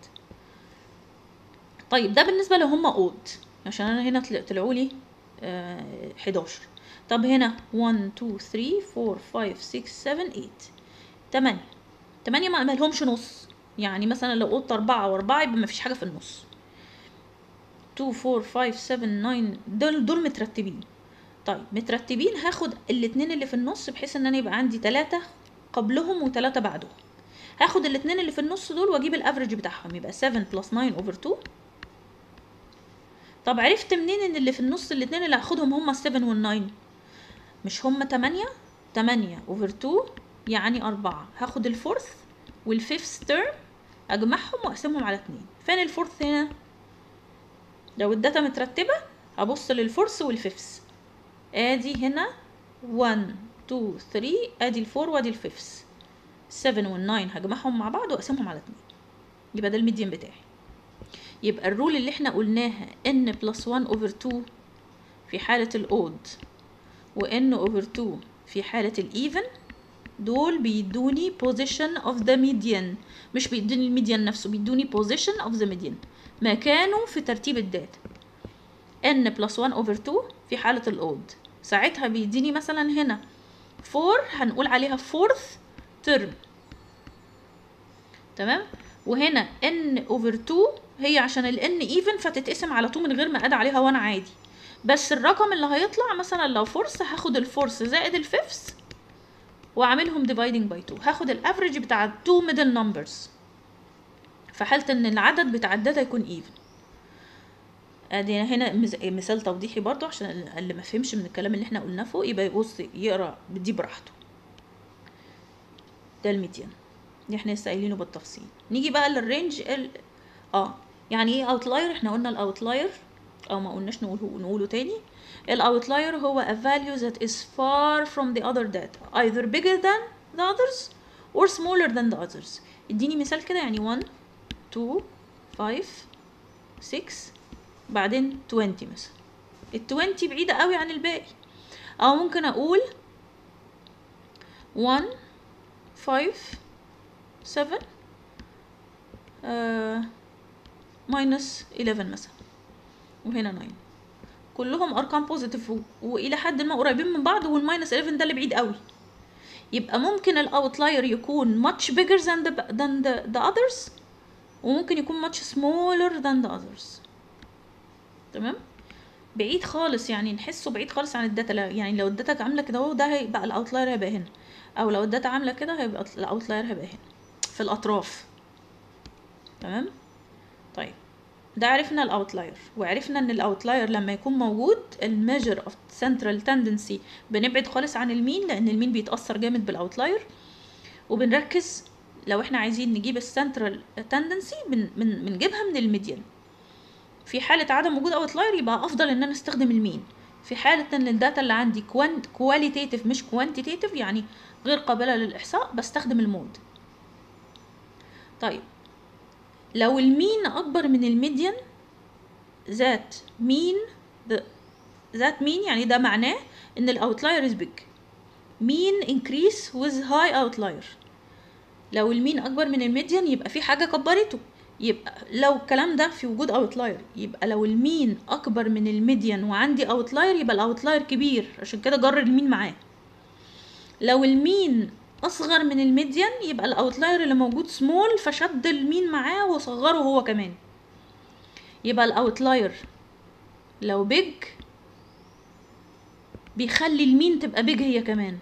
A: طيب ده بالنسبه لو هما اود عشان انا هنا طلع- طلعوا لي آه 11 طب هنا 1 2 3 4 5 6 7 8 8 8 ما ما لهمش نص يعني مثلا لو قلت أربعة وأربعة يبقى مفيش حاجة في النص 2 4 5 7 9 دول دول مترتبين طيب مترتبين هاخد الاتنين اللي في النص بحيث ان انا يبقى عندي تلاتة قبلهم وتلاتة بعدهم هاخد الاتنين اللي في النص دول واجيب الافريج بتاعهم يبقى 7 بلس 9 اوفر 2 طب عرفت منين ان اللي في النص الاتنين اللي هاخدهم هما 7 وال 9 مش هما 8 8 اوفر 2 يعني أربعة هاخد الفورث والفيفث تيرم أجمعهم وأقسمهم على اتنين فين الفورث هنا لو الداتا مترتبة أبص للفورث والفيفث ادي هنا 1 2 3 ادي الفور وادي الفيفث 7 وال 9 هجمعهم مع بعض واقسمهم على اتنين يبقى ده الميديان بتاعي يبقى الرول اللي احنا قلناها n بلس 1 اوفر 2 في حالة الاود و n اوفر 2 في حالة الايفن دول بيدوني position of the median مش بيدوني الميديان نفسه بيدوني position of the median مكانه في ترتيب الداتا n plus 1 over 2 في حالة الأود ساعتها بيديني مثلا هنا 4 هنقول عليها fourth term تمام وهنا n over 2 هي عشان ال n even فتتقسم على 2 من غير ما اد عليها 1 عادي بس الرقم اللي هيطلع مثلا لو فورس هاخد الفورس زائد الفيفث واعملهم dividing by 2 هاخد الافريج بتاع two middle numbers في حاله ان العدد بتاع الداتا يكون ايفن ادي هنا مز- مثال توضيحي برضو عشان اللي ما فهمش من الكلام اللي احنا قلناه فوق يبقى يبص يقرا دي براحته ده الميديان اللي احنا لسه قايلينه بالتفصيل نيجي بقى للرينج ال... اه يعني ايه اوتلاير احنا قلنا الاوتلاير او ما قلناش نقوله نقوله تاني الاوتلاير هو a value that is far from the other data either bigger than the others or smaller than the others اديني مثال كده يعني 1 2 5 6 بعدين 20 مثلا ال 20 بعيدة قوي عن الباقي او ممكن اقول 1 5 7 آه minus 11 مثلا وهنا 9 كلهم ارقام بوزيتيف والى حد ما قريبين من بعض والماينس 11 ده اللي بعيد قوي يبقى ممكن الاوتلاير يكون much bigger than the than the, the others وممكن يكون much smaller than the others تمام بعيد خالص يعني نحسه بعيد خالص عن الداتا لا- يعني لو الداتا عامله كده اهو ده هيبقى الاوتلاير هيبقى هنا او لو الداتا عامله كده هيبقى الاوتلاير هيبقى هنا في الاطراف تمام طيب ده عرفنا الاوتلاير وعرفنا ان الاوتلاير لما يكون موجود الميجر اوف سنترال تندنسي بنبعد خالص عن المين لان المين بيتاثر جامد بالاوتلاير وبنركز لو احنا عايزين نجيب السنترال تندنسي بن بن بنجيبها من الميديان في حالة عدم وجود اوتلاير يبقى افضل ان انا استخدم المين في حالة ان الداتا اللي عندي كوانت كواليتيتيف مش كوانتيتيف يعني غير قابلة للإحصاء بستخدم المود طيب لو المين أكبر من الميديان ذات مين ذات مين يعني ده معناه إن الأوتلاير is big mean increase with high outlier لو المين أكبر من الميديان يبقى في حاجة كبرته يبقى لو الكلام ده في وجود اوتلاير يبقى لو المين اكبر من الميديان وعندي اوتلاير يبقى الاوتلاير كبير عشان كده جر المين معاه لو المين اصغر من الميديان يبقى الاوتلاير اللي موجود سمول فشد المين معاه وصغره هو كمان يبقى الاوتلاير لو بيج بيخلي المين تبقى بيج هي كمان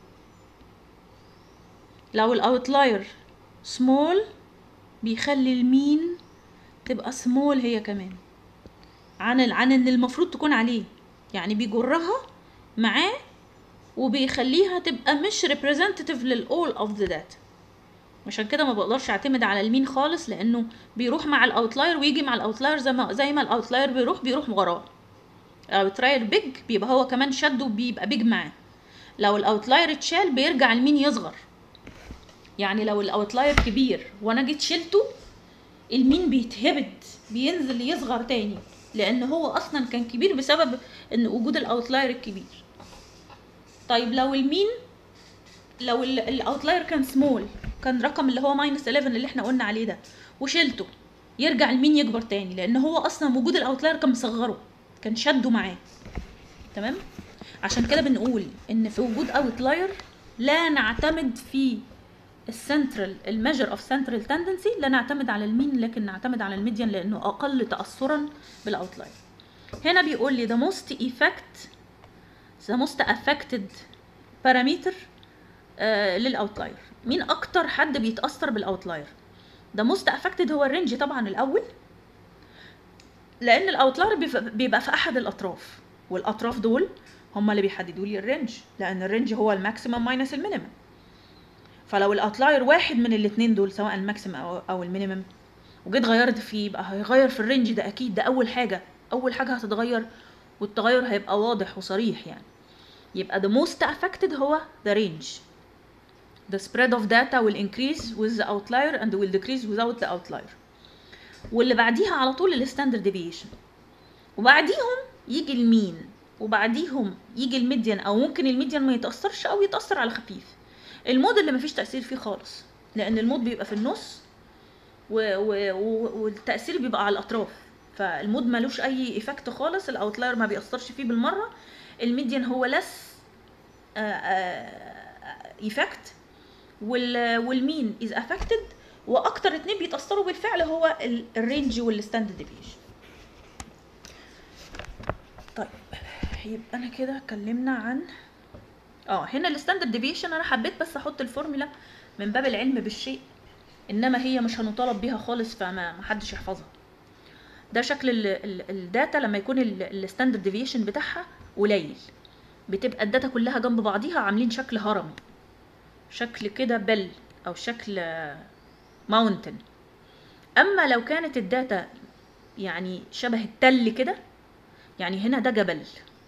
A: لو الاوتلاير سمول بيخلي المين تبقى سمول هي كمان عن ال... عن اللي المفروض تكون عليه يعني بيجرها معاه وبيخليها تبقى مش representative للall of the data عشان كده ما بقدرش اعتمد على المين خالص لانه بيروح مع الاوتلاير ويجي مع الاوتلاير زي ما زي ما الاوتلاير بيروح بيروح وراه الاوتلاير بيج بيبقى هو كمان شده بيبقى بيج معاه لو الاوتلاير اتشال بيرجع المين يصغر يعني لو الاوتلاير كبير وانا جيت شلته المين بيتهبد بينزل يصغر تاني لان هو اصلا كان كبير بسبب ان وجود الاوتلاير الكبير طيب لو المين لو الاوتلاير كان سمول كان رقم اللي هو ماينس 11 اللي احنا قلنا عليه ده وشلته يرجع المين يكبر تاني لان هو اصلا وجود الاوتلاير كان مصغره كان شده معاه تمام عشان كده بنقول ان في وجود اوتلاير لا نعتمد في السنترال الميجر اوف سنترال تندنسي لا نعتمد على المين لكن نعتمد على الميديان لانه اقل تاثرا بالاوتلاير هنا بيقول لي the most effect the most affected parameter آه للاوتلاير مين اكتر حد بيتاثر بالاوتلاير the most affected هو الرينج طبعا الاول لان الاوتلاير بيبقى في احد الاطراف والاطراف دول هم اللي بيحددوا لي الرينج لان الرينج هو الماكسيمم ماينس المينيمم فلو الاوتلاير واحد من الاثنين دول سواء الماكسيمم او, أو المينيمم وجيت غيرت فيه يبقى هيغير في الرينج ده اكيد ده اول حاجه اول حاجه هتتغير والتغير هيبقى واضح وصريح يعني يبقى the most affected هو the range the spread of data will increase with the outlier and will decrease without the outlier واللي بعديها على طول الستاندرد ديفيشن وبعديهم يجي المين وبعديهم يجي الميديان او ممكن الميديان ما يتاثرش او يتاثر على خفيف المود اللي مفيش تاثير فيه خالص لان المود بيبقى في النص و... و... و... والتاثير بيبقى على الاطراف فالمود ملوش اي ايفكت خالص الاوتلاير ما بيأثرش فيه بالمره الميديان هو لس ايفكت وال... والمين از افكتد واكتر اتنين بيتاثروا بالفعل هو الرينج والستاندرد ديفيشن طيب يبقى انا كده اتكلمنا عن اه هنا الستاندرد ديفيشن انا حبيت بس احط الفورمولا من باب العلم بالشيء انما هي مش هنطالب بيها خالص فما ما حدش يحفظها ده شكل ال- ال- الداتا لما يكون الستاندرد ديفيشن بتاعها قليل بتبقى الداتا كلها جنب بعضيها عاملين شكل هرمي شكل كده بل او شكل ماونتن اما لو كانت الداتا يعني شبه التل كده يعني هنا ده جبل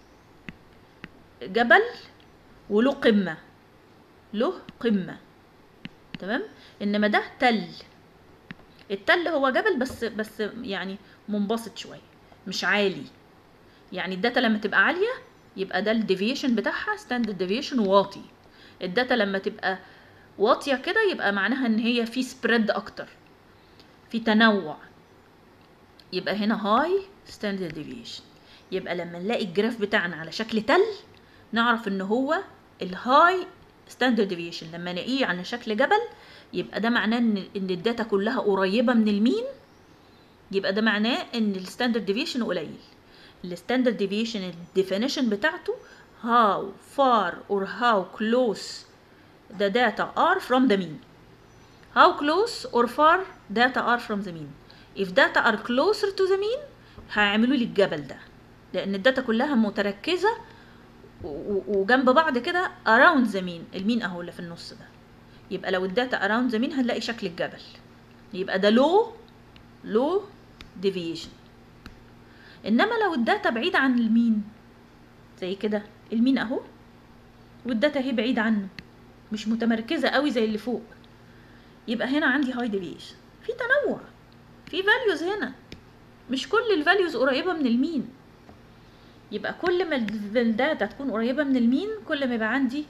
A: جبل وله قمة له قمة تمام انما ده تل التل هو جبل بس بس يعني منبسط شوية مش عالي يعني الداتا لما تبقى عالية يبقى ده الديفيشن بتاعها ستاندرد ديفيشن واطي الداتا لما تبقى واطية كده يبقى معناها ان هي في سبريد اكتر في تنوع يبقى هنا هاي ستاندرد ديفيشن يبقى لما نلاقي الجراف بتاعنا على شكل تل نعرف ان هو الهاي ستاندرد ديفيشن لما نلاقيه على شكل جبل يبقى ده معناه ان ان الداتا كلها قريبه من المين يبقى ده معناه ان الستاندرد ديفيشن قليل الستاندرد ديفيشن الديفينيشن بتاعته how far or how close the data are from the mean how close or far data are from the mean if data are closer to the mean هيعملوا لي الجبل ده لان الداتا كلها متركزه و- و- وجنب بعض كده around the mean المين اهو اللي في النص ده يبقى لو الداتا around the mean هنلاقي شكل الجبل يبقى ده low low deviation انما لو الداتا بعيدة عن المين زي كده المين اهو والداتا اهي بعيد عنه مش متمركزة قوي زي اللي فوق يبقى هنا عندي هاي ديفيشن في تنوع في فاليوز هنا مش كل الفاليوز قريبة من المين يبقى كل ما الداتا تكون قريبة من المين كل ما يبقى عندي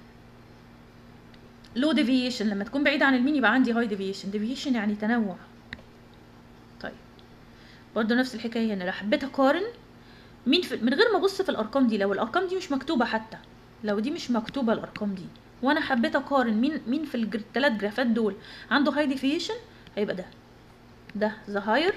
A: لو ديفيشن لما تكون بعيدة عن المين يبقى عندي هاي ديفيشن ديفيشن يعني تنوع طيب برضو نفس الحكاية هنا لو حبيت اقارن مين في من غير ما ابص في الارقام دي لو الارقام دي مش مكتوبة حتى لو دي مش مكتوبة الارقام دي وانا حبيت اقارن مين مين في الثلاث جرافات دول عنده هاي ديفيشن هيبقى ده ده ذا هاير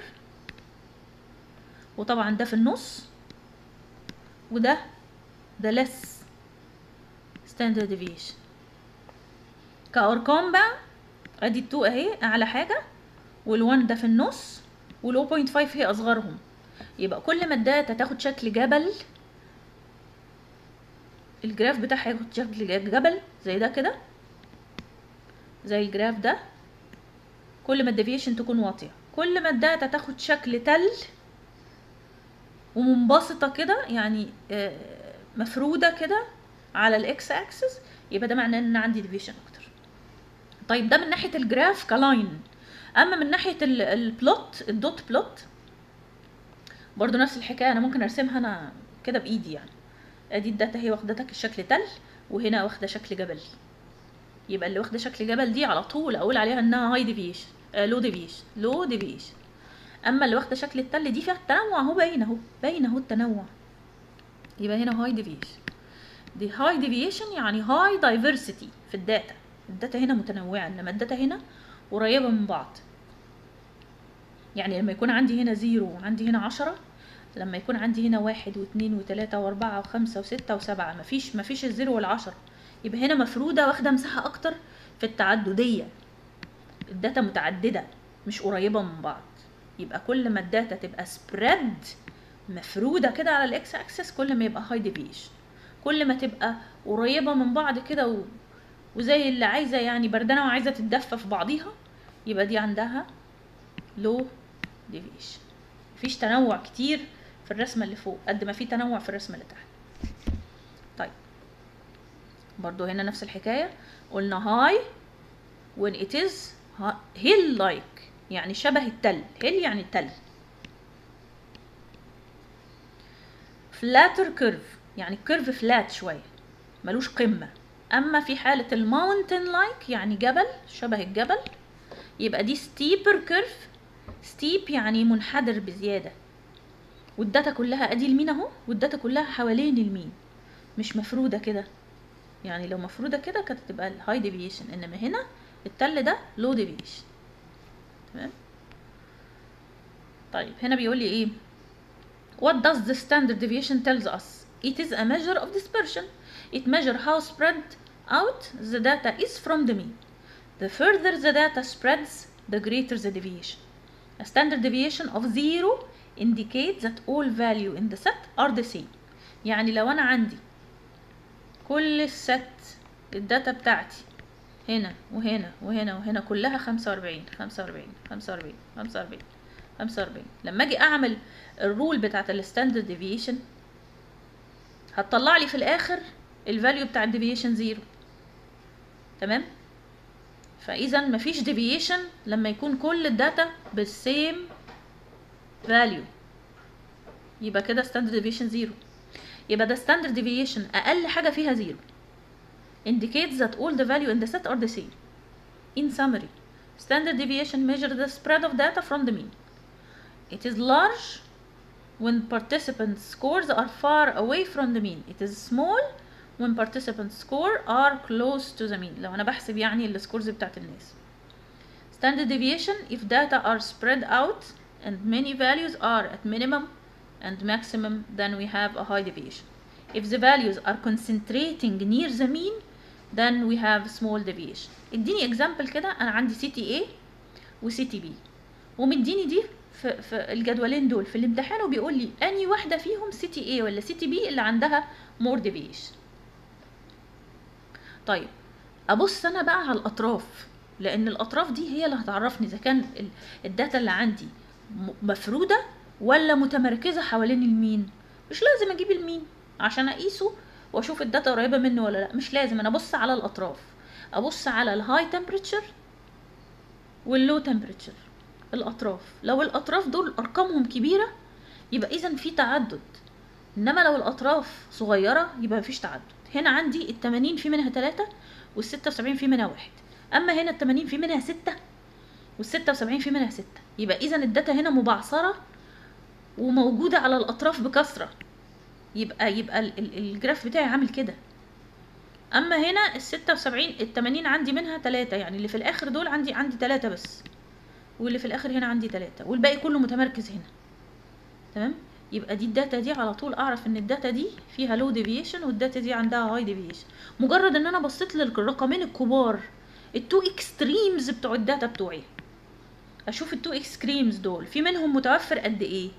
A: وطبعا ده في النص وده ده لس ستاندرد ديفيشن كارقام بقى ادي التو اهي اعلى حاجه والوان ده في النص وال 0.5 هي اصغرهم يبقى كل ما الداتا تاخد شكل جبل الجراف بتاعها ياخد شكل جبل زي ده كده زي الجراف ده كل ما الديفيشن تكون واطيه كل ما الداتا تاخد شكل تل ومنبسطه كده يعني آه، مفروده كده على الاكس اكسس يبقى ده معناه ان عندي ديفيشن اكتر طيب ده من ناحيه الجراف كلاين اما من ناحيه ال- البلوت الدوت بلوت برضو نفس الحكايه انا ممكن ارسمها انا كده بايدي يعني ادي الداتا هي واخدتك الشكل تل وهنا واخده شكل جبل يبقى اللي واخده شكل جبل دي على طول اقول عليها انها هاي ديفيشن لو ديفيشن لو ديفيشن اما اللي واخده شكل التل دي فيها التنوع اهو باين اهو باين اهو التنوع يبقى هنا هاي ديفيشن دي هاي ديفيشن يعني هاي دايفرسيتي في الداتا الداتا هنا متنوعه انما الداتا هنا قريبه من بعض يعني لما يكون عندي هنا زيرو وعندي هنا عشرة لما يكون عندي هنا واحد واثنين وثلاثة واربعة وخمسة وستة وسبعة مفيش مفيش الزيرو والعشرة يبقى هنا مفرودة واخدة مساحة أكتر في التعددية الداتا متعددة مش قريبة من بعض يبقى كل ما الداتا تبقى سبريد مفرودة كده على الاكس اكسس كل ما يبقى هاي ديفيشن كل ما تبقى قريبة من بعض كده و... وزي اللي عايزة يعني بردانة وعايزة تتدفى في بعضيها يبقى دي عندها لو ديفيشن مفيش تنوع كتير في الرسمة اللي فوق قد ما في تنوع في الرسمة اللي تحت طيب برضو هنا نفس الحكاية قلنا هاي when it is hill like يعني شبه التل hill يعني التل flatter curve يعني كيرف فلات شوية ملوش قمة أما في حالة الماونتن لايك يعني جبل شبه الجبل يبقى دي steeper curve steep يعني منحدر بزيادة والداتا كلها ادي المين اهو والداتا كلها حوالين المين مش مفرودة كده يعني لو مفرودة كده كانت تبقى الهاي ديفيشن انما هنا التل ده لو ديفيشن تمام طيب هنا بيقول لي ايه What does the standard deviation tells us? It is a measure of dispersion. It measure how spread out the data is from the mean. the further the data spreads the greater the deviation a standard deviation of zero indicates that all value in the set are the same يعني لو انا عندي كل الست الداتا بتاعتي هنا وهنا وهنا وهنا كلها خمسة وأربعين خمسة وأربعين خمسة وأربعين خمسة وأربعين خمسة وأربعين لما أجي أعمل الرول بتاعت الستاندرد ديفيشن هتطلع لي في الآخر الفاليو بتاع الديفيشن زيرو تمام فإذا مفيش ديفيشن لما يكون كل الداتا بالسيم فاليو يبقى كده ستاندرد ديفيشن زيرو يبقى ده ستاندرد ديفيشن أقل حاجة فيها زيرو indicates that all the value in the set are the same. In summary, standard deviation measures the spread of data from the mean. It is large when participants' scores are far away from the mean. It is small when participants' score are close to the mean. لو أنا بحسب يعني السكورز بتاعت الناس. Standard deviation if data are spread out and many values are at minimum and maximum then we have a high deviation. If the values are concentrating near the mean then we have small deviation اديني example كده انا عندي سي تي A وسي تي B ومديني دي في, في الجدولين دول في الامتحان وبيقول لي اني واحده فيهم سي تي A ولا سي تي B اللي عندها more deviation طيب ابص انا بقى على الاطراف لان الاطراف دي هي اللي هتعرفني اذا كان ال- الداتا اللي عندي م- مفروده ولا متمركزه حوالين المين مش لازم اجيب المين عشان اقيسه واشوف الداتا قريبه منه ولا لا مش لازم انا ابص على الاطراف ابص على الهاي تمبريتشر واللو تمبريتشر الاطراف لو الاطراف دول ارقامهم كبيره يبقى اذا في تعدد انما لو الاطراف صغيره يبقى مفيش تعدد هنا عندي ال 80 في منها 3 وال 76 في منها 1 اما هنا ال 80 في منها 6 وال 76 في منها 6 يبقى اذا الداتا هنا مبعثره وموجوده على الاطراف بكثره يبقى يبقى ال- ال- الجراف بتاعي عامل كده اما هنا ال 76 ال 80 عندي منها 3 يعني اللي في الاخر دول عندي عندي 3 بس واللي في الاخر هنا عندي 3 والباقي كله متمركز هنا تمام يبقى دي الداتا دي على طول اعرف ان الداتا دي فيها لو ديفيشن والداتا دي عندها هاي ديفيشن مجرد ان انا بصيت للرقمين الكبار التو اكستريمز بتوع الداتا بتوعي اشوف التو اكستريمز دول في منهم متوفر قد ايه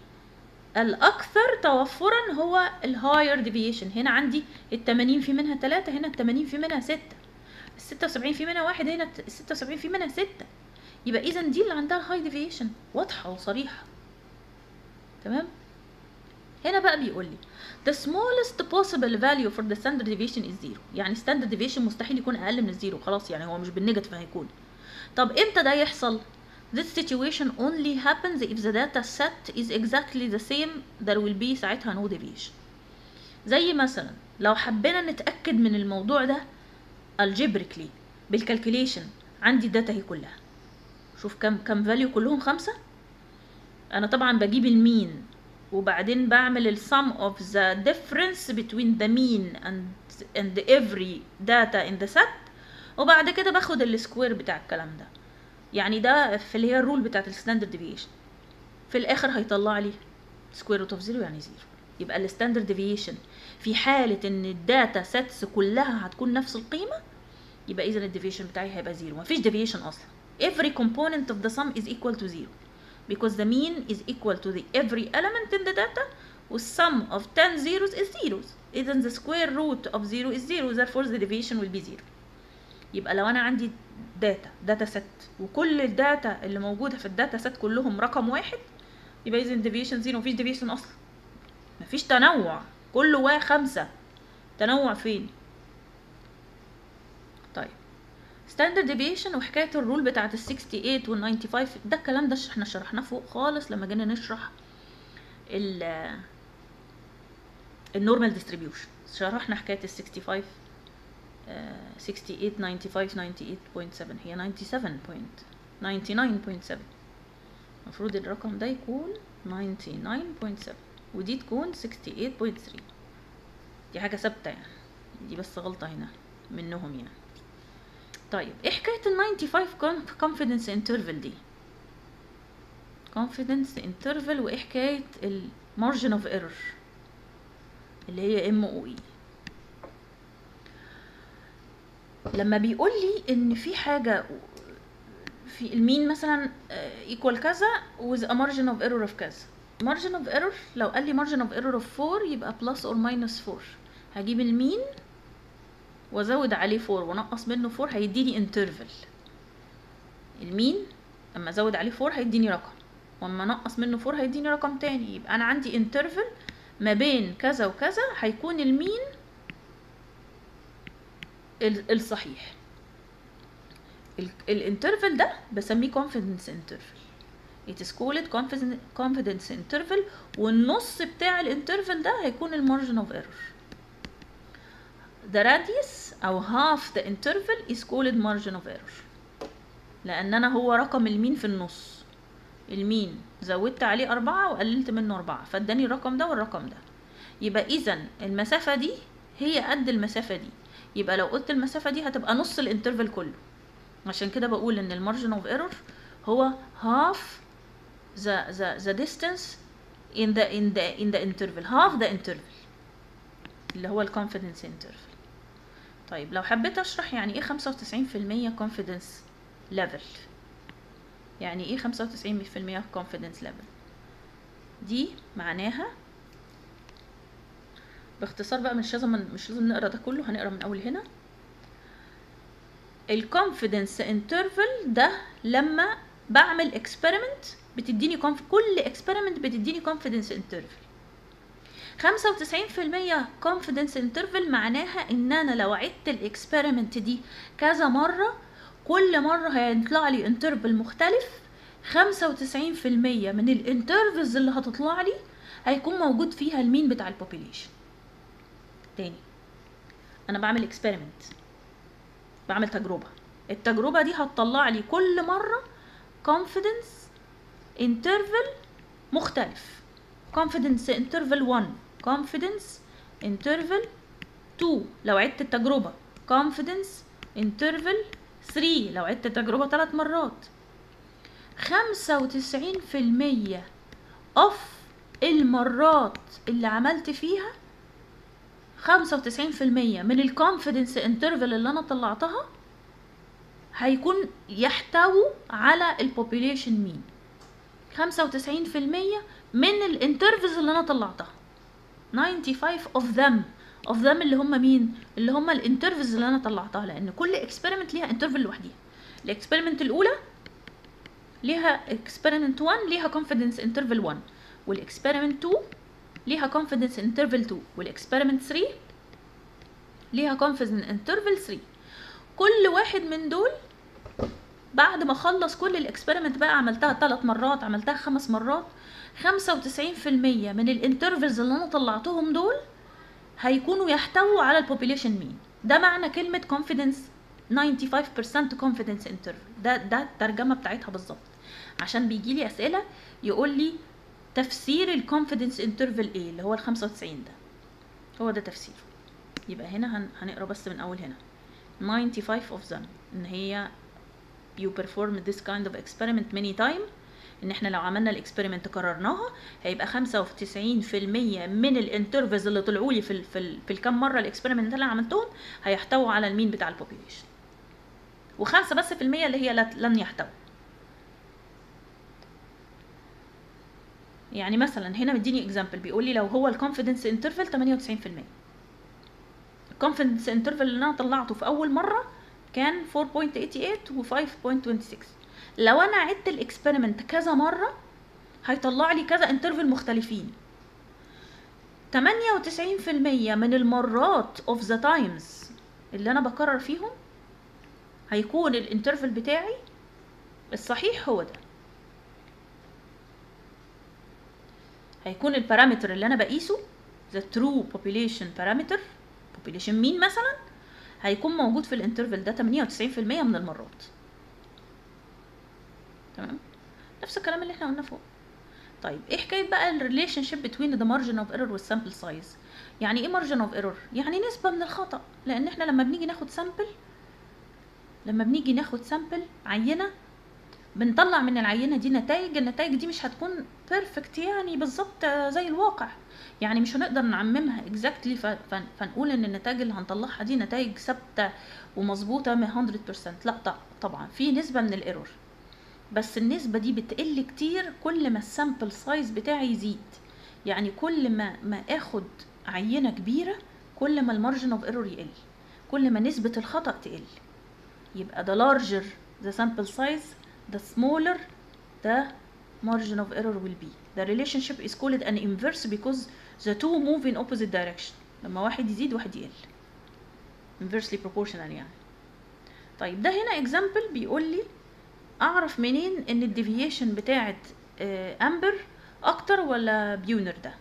A: الاكثر توفرا هو الهاير ديفيشن هنا عندي ال 80 في منها 3 هنا ال 80 في منها 6 ال 76 في منها 1 هنا ال 76 في منها 6 يبقى اذا دي اللي عندها الهاي ديفيشن واضحه وصريحه تمام هنا بقى بيقول لي the smallest possible value for the standard deviation is zero يعني standard deviation مستحيل يكون اقل من الزيرو خلاص يعني هو مش بالنيجاتيف هيكون طب امتى ده يحصل This situation only happens if the data set is exactly the same there will be ساعتها no deviation زي مثلا لو حبينا نتأكد من الموضوع ده algebraically بالكالكوليشن عندي الداتا هي كلها شوف كم كم فاليو كلهم خمسة انا طبعا بجيب المين وبعدين بعمل ال sum of the difference between the mean and and every data in the set وبعد كده باخد السكوير بتاع الكلام ده يعني ده في اللي هي الرول بتاعت الستاندرد ديفيشن في الاخر هيطلع لي سكوير روت اوف زيرو يعني زيرو يبقى الستاندرد ديفيشن في حالة ان الداتا سيتس كلها هتكون نفس القيمة يبقى اذا الديفيشن بتاعي هيبقى زيرو مفيش ديفيشن اصلا every component of the sum is equal to zero because the mean is equal to the every element in the data the sum of 10 zeros is zeros اذا the square root of zero is zero therefore the deviation will be zero يبقى لو انا عندي داتا داتا set وكل الداتا اللي موجوده في الداتا set كلهم رقم واحد يبقى اذا ديفيشن زيرو مفيش ديفيشن اصلا مفيش تنوع كله واحد خمسة تنوع فين طيب ستاندرد ديفيشن وحكايه الرول بتاعت ال 68 وال 95 ده الكلام ده احنا شرحناه فوق خالص لما جينا نشرح ال النورمال ديستريبيوشن شرحنا حكايه ال 65 آه، 68 95 98.7 هي 97.99.7 المفروض الرقم ده يكون 99.7 ودي تكون 68.3 دي حاجة ثابتة يعني دي بس غلطة هنا منهم يعني طيب ايه حكاية ال 95 confidence interval دي confidence interval وايه حكاية ال margin of error اللي هي ام او اي لما بيقول لي ان في حاجه في المين مثلا ايكوال كذا with a margin of error of كذا margin of error لو قال لي margin of error of 4 يبقى plus or minus 4 هجيب المين وازود عليه 4 وانقص منه 4 هيديني interval المين اما ازود عليه 4 هيديني رقم واما انقص منه 4 هيديني رقم تاني يبقى انا عندي interval ما بين كذا وكذا هيكون المين ال- الصحيح الانترفال ده بسميه confidence interval it is called confidence confidence interval والنص بتاع الانترفال ده هيكون المارجن اوف ايرور the radius او half the interval is called margin of error لان انا هو رقم المين في النص المين زودت عليه أربعة وقللت منه أربعة فاداني الرقم ده والرقم ده يبقى إذا المسافة دي هي قد المسافة دي يبقى لو قلت المسافة دي هتبقى نص الانترفال كله عشان كده بقول ان المارجن اوف ايرور هو half the the the distance in the in the in the interval half the interval اللي هو الكونفيدنس interval طيب لو حبيت اشرح يعني ايه 95% confidence level يعني ايه 95% confidence level دي معناها باختصار بقى مش لازم مش لازم نقرا ده كله هنقرا من اول هنا الكونفيدنس انترفال ده لما بعمل اكسبيرمنت بتديني كونف... كل اكسبيرمنت بتديني كونفيدنس انترفال 95% confidence interval معناها ان انا لو عدت الاكسبيرمنت دي كذا مره كل مره هيطلع لي انترفال مختلف 95% من الانترفلز اللي هتطلع لي هيكون موجود فيها المين بتاع البوبيليشن تاني انا بعمل اكسبيرمنت بعمل تجربه التجربه دي هتطلع لي كل مره confidence interval مختلف confidence interval 1 confidence interval 2 لو عدت التجربه confidence interval 3 لو عدت التجربه ثلاث مرات 95% اوف المرات اللي عملت فيها 95% من الكونفيدنس انترفال اللي انا طلعتها هيكون يحتوي على البوبوليشن مين 95% من الانترفلز اللي انا طلعتها 95 of them of them اللي هم مين اللي هم الانترفلز اللي انا طلعتها لان كل اكسبيرمنت ليها انترفل لوحديها الاكسبيرمنت الاولى ليها اكسبيرمنت 1 ليها confidence interval 1 والاكسبيرمنت 2 ليها confidence interval 2 والاكسبيرمنت 3 ليها confidence interval 3 كل واحد من دول بعد ما اخلص كل الاكسبيرمنت بقى عملتها ثلاث مرات عملتها خمس مرات 95% من الانترفلز اللي انا طلعتهم دول هيكونوا يحتووا على البوبوليشن مين ده معنى كلمة confidence 95% confidence interval ده ده الترجمة بتاعتها بالظبط عشان بيجي لي اسئلة يقول لي تفسير الكونفيدنس انترفال ايه اللي هو ال 95 ده هو ده تفسيره يبقى هنا هن... هنقرا بس من اول هنا 95 of them ان هي you perform this kind of experiment many time ان احنا لو عملنا الاكسبيرمنت كررناها هيبقى 95% من الانترفلز اللي طلعوا لي في ال في, ال في الكام مره الاكسبيرمنت اللي انا عملتهم هيحتووا على المين بتاع البوبيليشن وخمسة بس في المية اللي هي لا- لن يحتوي يعني مثلا هنا مديني اكزامبل بيقول لي لو هو الكونفيدنس انترفال 98% الكونفيدنس انترفال اللي انا طلعته في اول مره كان 4.88 و 5.26 لو انا عدت الاكسبيرمنت كذا مره هيطلع لي كذا انترفال مختلفين 98% من المرات اوف ذا تايمز اللي انا بكرر فيهم هيكون الانترفال بتاعي الصحيح هو ده هيكون البارامتر اللي انا بقيسه the true population parameter population mean مثلا هيكون موجود في الانترفال ده 98% من المرات تمام نفس الكلام اللي احنا قلناه فوق طيب ايه حكايه بقى الريليشن شيب بين ذا مارجن اوف ايرور والسامبل سايز يعني ايه مارجن اوف ايرور يعني نسبه من الخطا لان احنا لما بنيجي ناخد سامبل لما بنيجي ناخد سامبل عينه بنطلع من العينه دي نتائج النتائج دي مش هتكون بيرفكت يعني بالظبط زي الواقع يعني مش هنقدر نعممها اكزاكتلي فنقول ان النتائج اللي هنطلعها دي نتائج ثابته ومظبوطه 100% لا طبعا في نسبه من الايرور بس النسبة دي بتقل كتير كل ما السامبل سايز بتاعي يزيد يعني كل ما ما اخد عينة كبيرة كل ما المارجن اوف ايرور يقل كل ما نسبة الخطأ تقل يبقى the larger the sample size the smaller the margin of error will be the relationship is called an inverse because the two move in opposite direction لما واحد يزيد واحد يقل inversely proportional يعني طيب ده هنا example بيقول لي اعرف منين ان الديفيشن بتاعت امبر اكتر ولا بيونر ده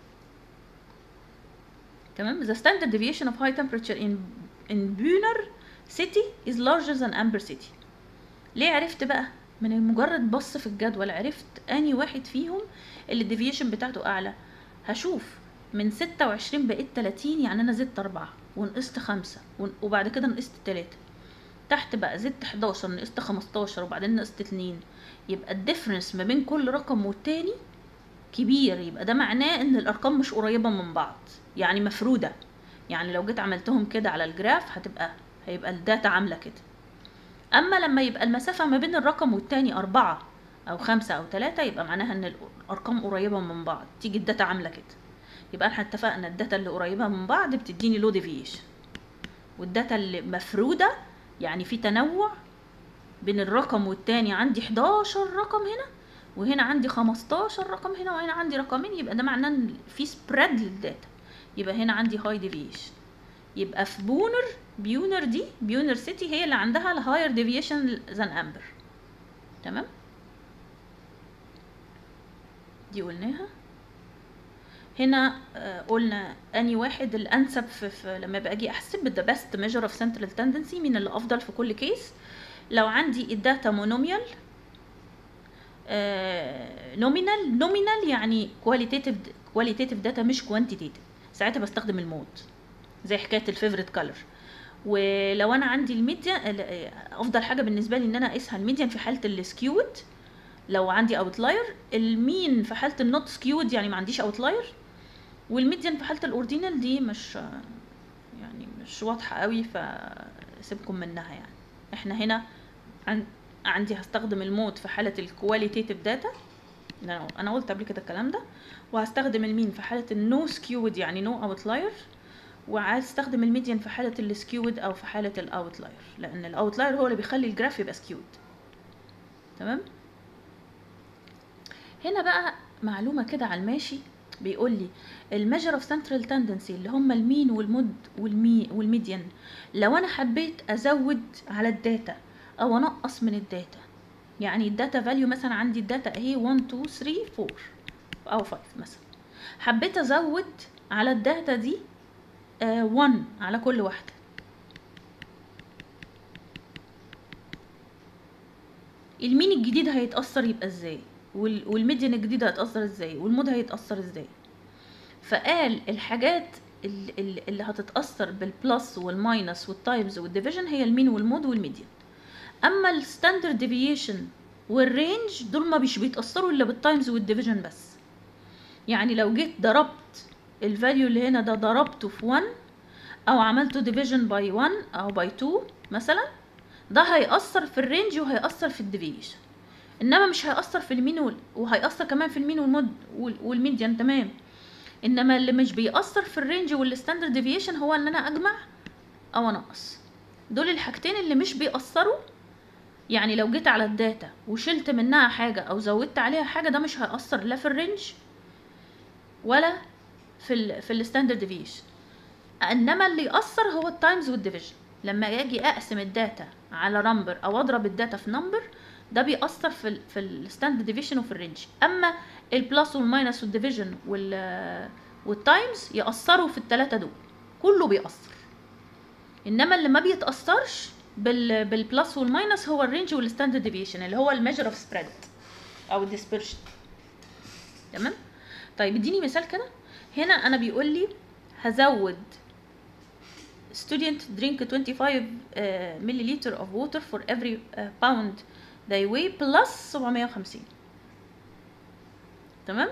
A: تمام the standard deviation of high temperature in in Buner city is larger than Amber city ليه عرفت بقى من مجرد بص في الجدول عرفت اني واحد فيهم اللي الديفيشن بتاعته اعلى هشوف من 26 بقيت 30 يعني انا زدت 4 ونقصت 5 وبعد كده نقصت 3 تحت بقى زدت 11 نقصت 15 وبعدين نقصت 2 يبقى الديفرنس ما بين كل رقم والتاني كبير يبقى ده معناه ان الارقام مش قريبه من بعض يعني مفروده يعني لو جيت عملتهم كده على الجراف هتبقى هيبقى الداتا عامله كده اما لما يبقى المسافه ما بين الرقم والتاني أربعة او خمسة او ثلاثة يبقى معناها ان الارقام قريبه من بعض تيجي الداتا عامله كده يبقى احنا اتفقنا الداتا اللي قريبه من بعض بتديني لو ديفيشن والداتا اللي مفروده يعني في تنوع بين الرقم والتاني عندي 11 رقم هنا وهنا عندي 15 رقم هنا وهنا عندي رقمين يبقى ده معناه ان في سبريد للداتا يبقى هنا عندي هاي ديفيشن يبقى في بونر بيونر دي بيونر سيتي هي اللي عندها الهاير ديفيشن ذان امبر تمام دي قلناها هنا آه قلنا اني واحد الانسب في, في لما باجي احسب ذا بيست ميجر اوف سنترال تندنسي مين اللي افضل في كل كيس لو عندي الداتا مونوميال نومينال نومينال يعني كواليتيتيف كواليتيتيف داتا مش كوانتيتيف ساعتها بستخدم المود زي حكايه الفيفوريت كلر ولو انا عندي الميديان افضل حاجه بالنسبه لي ان انا اقيسها الميديان في حاله السكيود لو عندي اوتلاير المين في حاله النوت سكيود يعني ما عنديش اوتلاير والميديان في حاله الاوردينال دي مش يعني مش واضحه قوي فسيبكم منها يعني احنا هنا عن عندي هستخدم المود في حاله الكواليتيتيف داتا انا قلت قبل كده الكلام ده وهستخدم المين في حاله النو سكيود يعني نو اوتلاير وعايز استخدم الميديان في حاله السكيود او في حاله الاوتلاير لان الاوتلاير هو اللي بيخلي الجراف يبقى سكيود تمام هنا بقى معلومه كده على الماشي بيقول لي الميجر اوف سنترال تندنسي اللي هم المين والمود والمي والميديان لو انا حبيت ازود على الداتا او انقص من الداتا يعني الداتا فاليو مثلا عندي الداتا اهي 1 2 3 4 او 5 مثلا حبيت ازود على الداتا دي 1 uh, على كل واحده المين الجديد هيتاثر يبقى ازاي والميديان الجديد هيتاثر ازاي والمود هيتاثر ازاي فقال الحاجات اللي هتتاثر بالبلس والماينس والتايمز والديفيجن هي المين والمود والميديان اما الستاندرد ديفيشن والرينج دول ما مش بيتاثروا الا بالتايمز والديفيجن بس يعني لو جيت ضربت الفاليو اللي هنا ده ضربته في 1 او عملته ديفيجن باي 1 او باي 2 مثلا ده هيأثر في الرينج وهيأثر في الديفيشن انما مش هيأثر في المين وال... وهيأثر كمان في المين والمود وال... والميديان تمام انما اللي مش بيأثر في الرينج والستاندرد ديفيشن هو ان انا اجمع او انقص دول الحاجتين اللي مش بيأثروا يعني لو جيت على الداتا وشلت منها حاجة او زودت عليها حاجة ده مش هيأثر لا في الرينج ولا في ال في الستاندرد ديفيشن انما اللي يأثر هو التايمز والديفيجن لما اجي اقسم الداتا على نمبر او اضرب الداتا في نمبر ده بيأثر في ال في الستاندرد ديفيشن وفي الرينج اما البلس والماينس والديفيجن وال والتايمز يأثروا في الثلاثه دول كله بيأثر انما اللي ما بيتأثرش بال بالبلس والماينس هو الرينج والستاندرد ديفيشن اللي هو الميجر اوف سبريد او الديسبرشن تمام طيب اديني مثال كده هنا انا بيقول لي هزود student drink 25 uh, milliliter of water for every uh, pound they weigh plus 750 تمام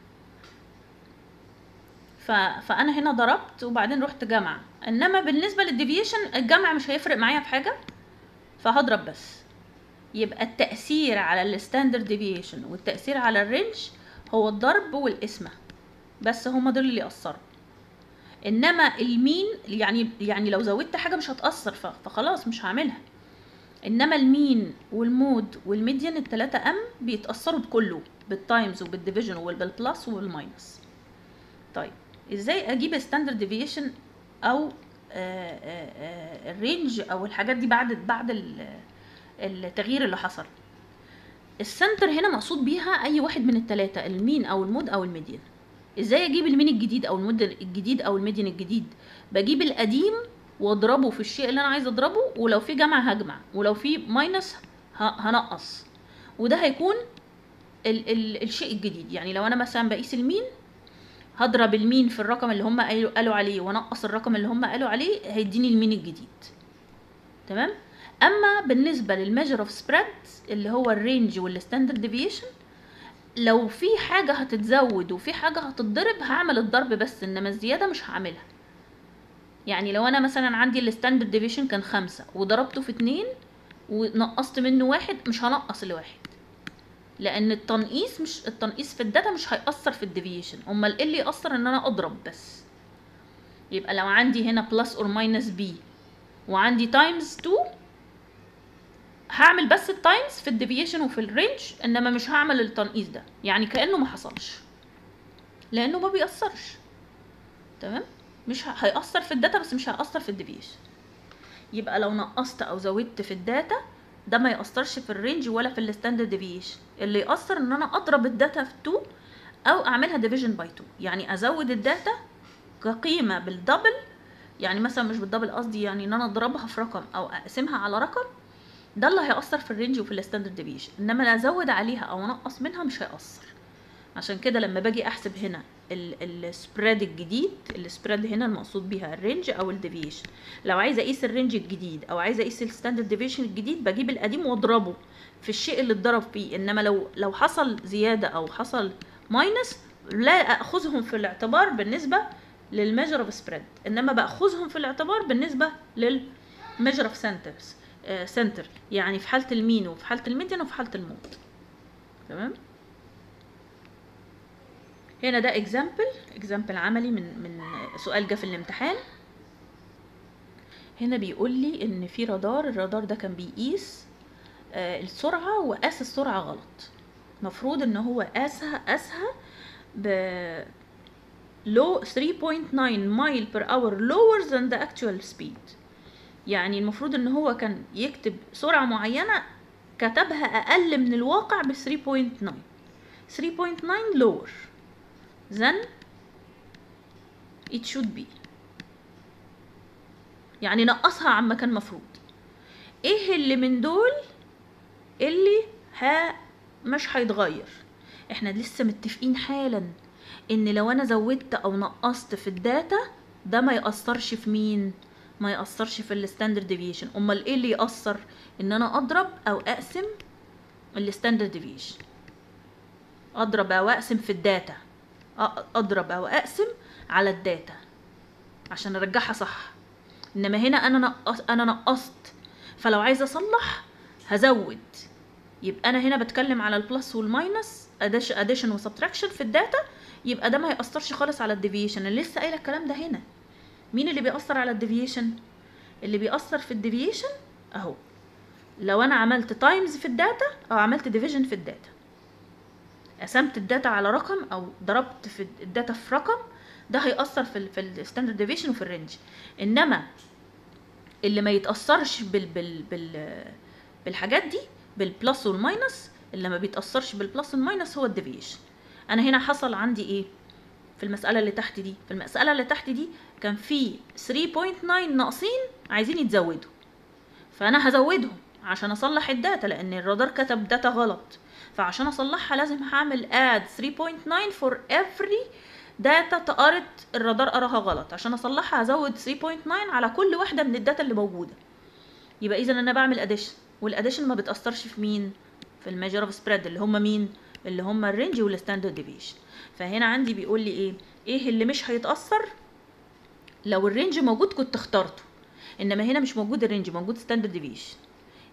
A: ف... فانا هنا ضربت وبعدين رحت جمع انما بالنسبه للديفيشن الجمع مش هيفرق معايا في حاجه فهضرب بس يبقى التأثير على الستاندرد ديفيشن والتأثير على الرينج هو الضرب والقسمة بس هما دول اللي يأثروا انما المين يعني يعني لو زودت حاجه مش هتاثر ف- فخلاص مش هعملها انما المين والمود والميديان التلاتة ام بيتاثروا بكله بالتايمز وبالديفيجن وبالبلس والماينس طيب ازاي اجيب ستاندرد ديفيشن او آه، آه، آه، الرينج او الحاجات دي بعد بعد ال- التغيير اللي حصل السنتر هنا مقصود بيها اي واحد من التلاتة المين او المود او الميديان ازاي اجيب المين الجديد او المود الجديد او الميديان الجديد بجيب القديم واضربه في الشيء اللي انا عايزه اضربه ولو في جمع هجمع ولو في ماينس ه- هنقص وده هيكون ال ال الشيء الجديد يعني لو انا مثلا بقيس المين هضرب المين في الرقم اللي هم قالوا قالوا عليه وانقص الرقم اللي هم قالوا عليه هيديني المين الجديد تمام اما بالنسبه للميجر اوف سبريد اللي هو الرينج والستاندرد ديفيشن لو في حاجه هتتزود وفي حاجه هتتضرب هعمل الضرب بس انما الزياده مش هعملها يعني لو انا مثلا عندي الستاندرد ديفيشن كان خمسة وضربته في اتنين ونقصت منه واحد مش هنقص لواحد لان التنقيص مش التنقيص في الداتا مش هيأثر في الديفيشن امال ايه اللي يأثر ان انا اضرب بس يبقى لو عندي هنا بلس اور ماينس بي وعندي تايمز 2 هعمل بس التايمز في الديفيشن وفي الرينج انما مش هعمل التنقيص ده يعني كانه ما حصلش لانه ما بيأثرش تمام مش ه- هيأثر في الداتا بس مش هيأثر في الديفيشن يبقى لو نقصت او زودت في الداتا ده ما يأثرش في الرينج ولا في الستاندرد ديفيشن اللي يأثر ان انا اضرب الداتا في 2 او اعملها ديفيجن باي 2 يعني ازود الداتا كقيمه بالدبل يعني مثلا مش بالدبل قصدي يعني ان انا اضربها في رقم او اقسمها على رقم ده اللي هيأثر في الرينج وفي الستاندرد ديفيشن انما لا ازود عليها او انقص منها مش هيأثر عشان كده لما باجي احسب هنا السبريد الجديد السبريد هنا المقصود بيها الرينج او الديفيشن لو عايزه اقيس الرينج الجديد او عايزه اقيس الستاندرد ديفيشن الجديد بجيب القديم واضربه في الشيء اللي اتضرب فيه انما لو لو حصل زياده او حصل ماينس لا اخذهم في الاعتبار بالنسبه للميجر اوف سبريد انما باخذهم في الاعتبار بالنسبه للميجر اوف سنترز سنتر يعني في حاله المين وفي حاله الميديان وفي حاله المود تمام هنا ده اكزامبل اكزامبل عملي من من سؤال جه في الامتحان هنا بيقول لي ان في رادار الرادار ده كان بيقيس آه، السرعه وقاس السرعه غلط المفروض ان هو قاسها قاسها ب low 3.9 مايل per hour lower than the actual speed يعني المفروض ان هو كان يكتب سرعة معينة كتبها اقل من الواقع ب 3.9 3.9 lower than it should be يعني نقصها عما كان مفروض ايه اللي من دول اللي ها مش هيتغير احنا لسه متفقين حالا ان لو انا زودت او نقصت في الداتا ده ما يأثرش في مين ما يأثرش في الستاندرد ديفيشن امال ايه اللي يأثر ان انا اضرب او اقسم الستاندرد ديفيشن اضرب او اقسم في الداتا أ- اضرب او اقسم على الداتا عشان ارجعها صح انما هنا انا نقص انا نقصت فلو عايزه اصلح هزود يبقى انا هنا بتكلم على البلس والماينس اديشن وسبتراكشن في الداتا يبقى ده ما يأثرش خالص على الديفيشن اللي لسه قايله الكلام ده هنا مين اللي بيأثر على الديفيشن اللي بيأثر في الديفيشن اهو لو انا عملت تايمز في الداتا او عملت ديفيجن في الداتا قسمت الداتا على رقم او ضربت في الداتا في رقم ده هيأثر في ال في الستاندرد ديفيشن وفي الرينج انما اللي ما يتأثرش بال بال بال بالحاجات دي بالبلس والماينس اللي ما بيتأثرش بالبلس والماينس هو الديفيشن انا هنا حصل عندي ايه في المسألة اللي تحت دي في المسألة اللي تحت دي كان في 3.9 ناقصين عايزين يتزودوا فانا هزودهم عشان اصلح الداتا لان الرادار كتب داتا غلط فعشان اصلحها لازم هعمل add 3.9 for every داتا اتقرت الرادار قراها غلط عشان اصلحها هزود 3.9 على كل واحده من الداتا اللي موجوده يبقى اذا انا بعمل اديشن والاديشن ما بتاثرش في مين في الميجر اوف سبريد اللي هم مين اللي هم الرينج والستاندرد ديفيشن فهنا عندي بيقول لي ايه ايه اللي مش هيتاثر لو الرينج موجود كنت اخترته انما هنا مش موجود الرينج موجود ستاندرد ديفيشن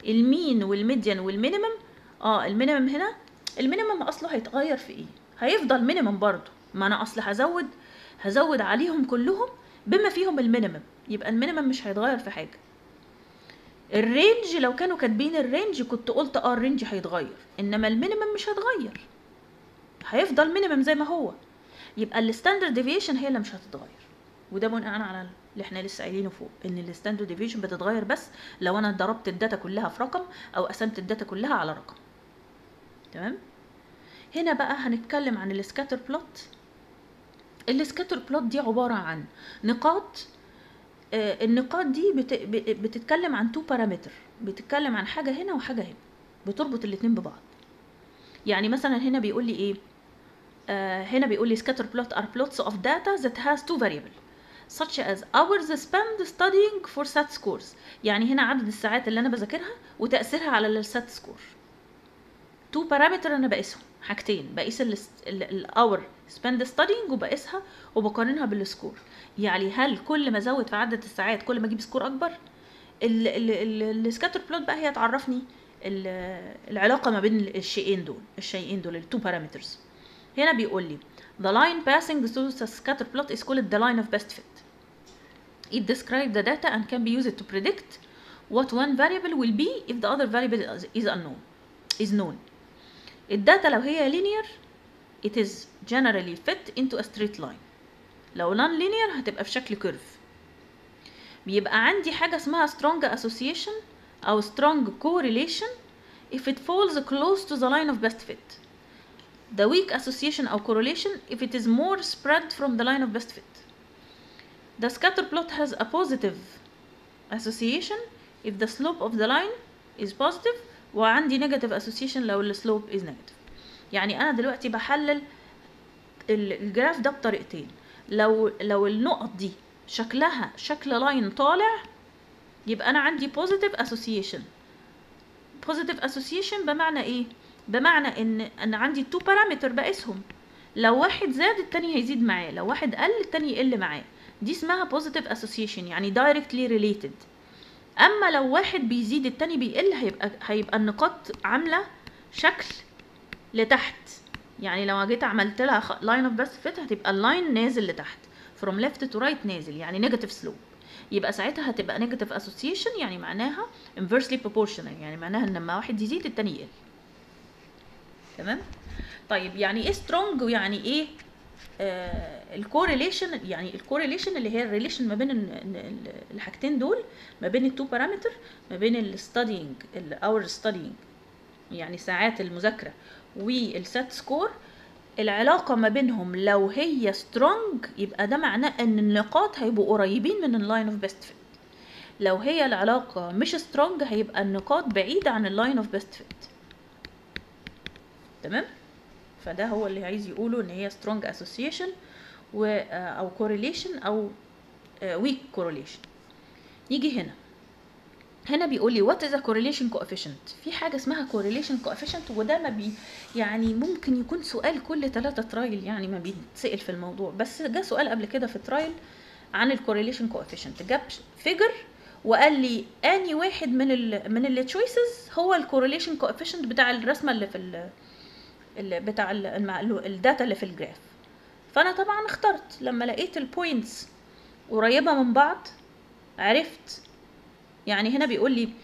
A: المين والميديان والمينيمم اه المينيمم هنا المينيمم اصله هيتغير في ايه هيفضل مينيمم برضو ما انا اصل هزود هزود عليهم كلهم بما فيهم المينيمم يبقى المينيمم مش هيتغير في حاجه الرينج لو كانوا كاتبين الرينج كنت قلت اه الرينج هيتغير انما المينيمم مش هيتغير هيفضل مينيمم زي ما هو يبقى الستاندرد ديفيشن هي اللي مش هتتغير وده بناء على اللي احنا لسه قايلينه فوق ان الستاندرد ديفيشن بتتغير بس لو انا ضربت الداتا كلها في رقم او قسمت الداتا كلها على رقم تمام هنا بقى هنتكلم عن السكاتر بلوت السكاتر بلوت دي عباره عن نقاط آه النقاط دي بت... بتتكلم عن تو بارامتر بتتكلم عن حاجه هنا وحاجه هنا بتربط الاتنين ببعض يعني مثلا هنا بيقول لي ايه آه هنا بيقول لي scatter plot are plots of data that has two variable such as hours spent studying for SAT scores يعني هنا عدد الساعات اللي انا بذاكرها وتأثيرها على السات سكور تو بارامتر انا بقيسهم حاجتين بقيس الاور spend studying وبقيسها وبقارنها بالسكور يعني هل كل ما ازود في عدد الساعات كل ما اجيب سكور اكبر السكاتر بلوت بقى هي تعرفني العلاقه ما بين الشيئين دول الشيئين دول التو بارامترز هنا بيقول لي the line passing through the scatter plot is called the line of best fit it describes the data and can be used to predict what one variable will be if the other variable is unknown is known الداتا لو هي linear it is generally fit into a straight line لو non linear هتبقى في شكل curve بيبقى عندي حاجة اسمها strong association أو strong correlation if it falls close to the line of best fit the weak association أو correlation if it is more spread from the line of best fit the scatter plot has a positive association if the slope of the line is positive وعندي negative association لو ال slope is negative يعني أنا دلوقتي بحلل الجراف ده بطريقتين لو لو النقط دي شكلها شكل لاين طالع يبقى انا عندي positive association positive association بمعنى ايه بمعنى ان انا عندي تو بارامتر بقيسهم لو واحد زاد التاني هيزيد معاه لو واحد قل التاني يقل معاه دي اسمها positive association يعني directly related اما لو واحد بيزيد التاني بيقل هيبقى هيبقى النقاط عامله شكل لتحت يعني لو جيت عملت لها لاين اوف بس فيت هتبقى اللاين نازل لتحت from left to right نازل يعني نيجاتيف سلوب يبقى ساعتها هتبقى نيجاتيف اسوسيشن يعني معناها inversely proportional يعني معناها ان لما واحد يزيد التاني يقل تمام طيب يعني ايه سترونج ويعني ايه آه الكوريليشن يعني الكوريليشن اللي هي الريليشن ما بين الحاجتين دول ما بين التو بارامتر ما بين الستادينج اور ستادينج يعني ساعات المذاكره والسات سكور العلاقة ما بينهم لو هي سترونج يبقى ده معناه ان النقاط هيبقوا قريبين من اللاين اوف بيست فيت لو هي العلاقة مش سترونج هيبقى النقاط بعيدة عن اللاين اوف بيست فيت تمام فده هو اللي عايز يقوله ان هي سترونج اسوسيشن و او كورليشن او ويك كورليشن يجي هنا هنا بيقول لي وات از كورليشن كوفيشنت في حاجه اسمها كورليشن كوفيشنت وده ما بي يعني ممكن يكون سؤال كل ثلاثة ترايل يعني ما بيتسال في الموضوع بس جه سؤال قبل كده في ترايل عن الكورليشن كوفيشنت جاب فيجر وقال لي اني واحد من ال من التشويسز هو الكورليشن كوفيشنت بتاع الرسمه اللي في ال اللي بتاع الداتا اللي في الجراف فانا طبعا اخترت لما لقيت البوينتس قريبه من بعض عرفت يعني هنا بيقول لي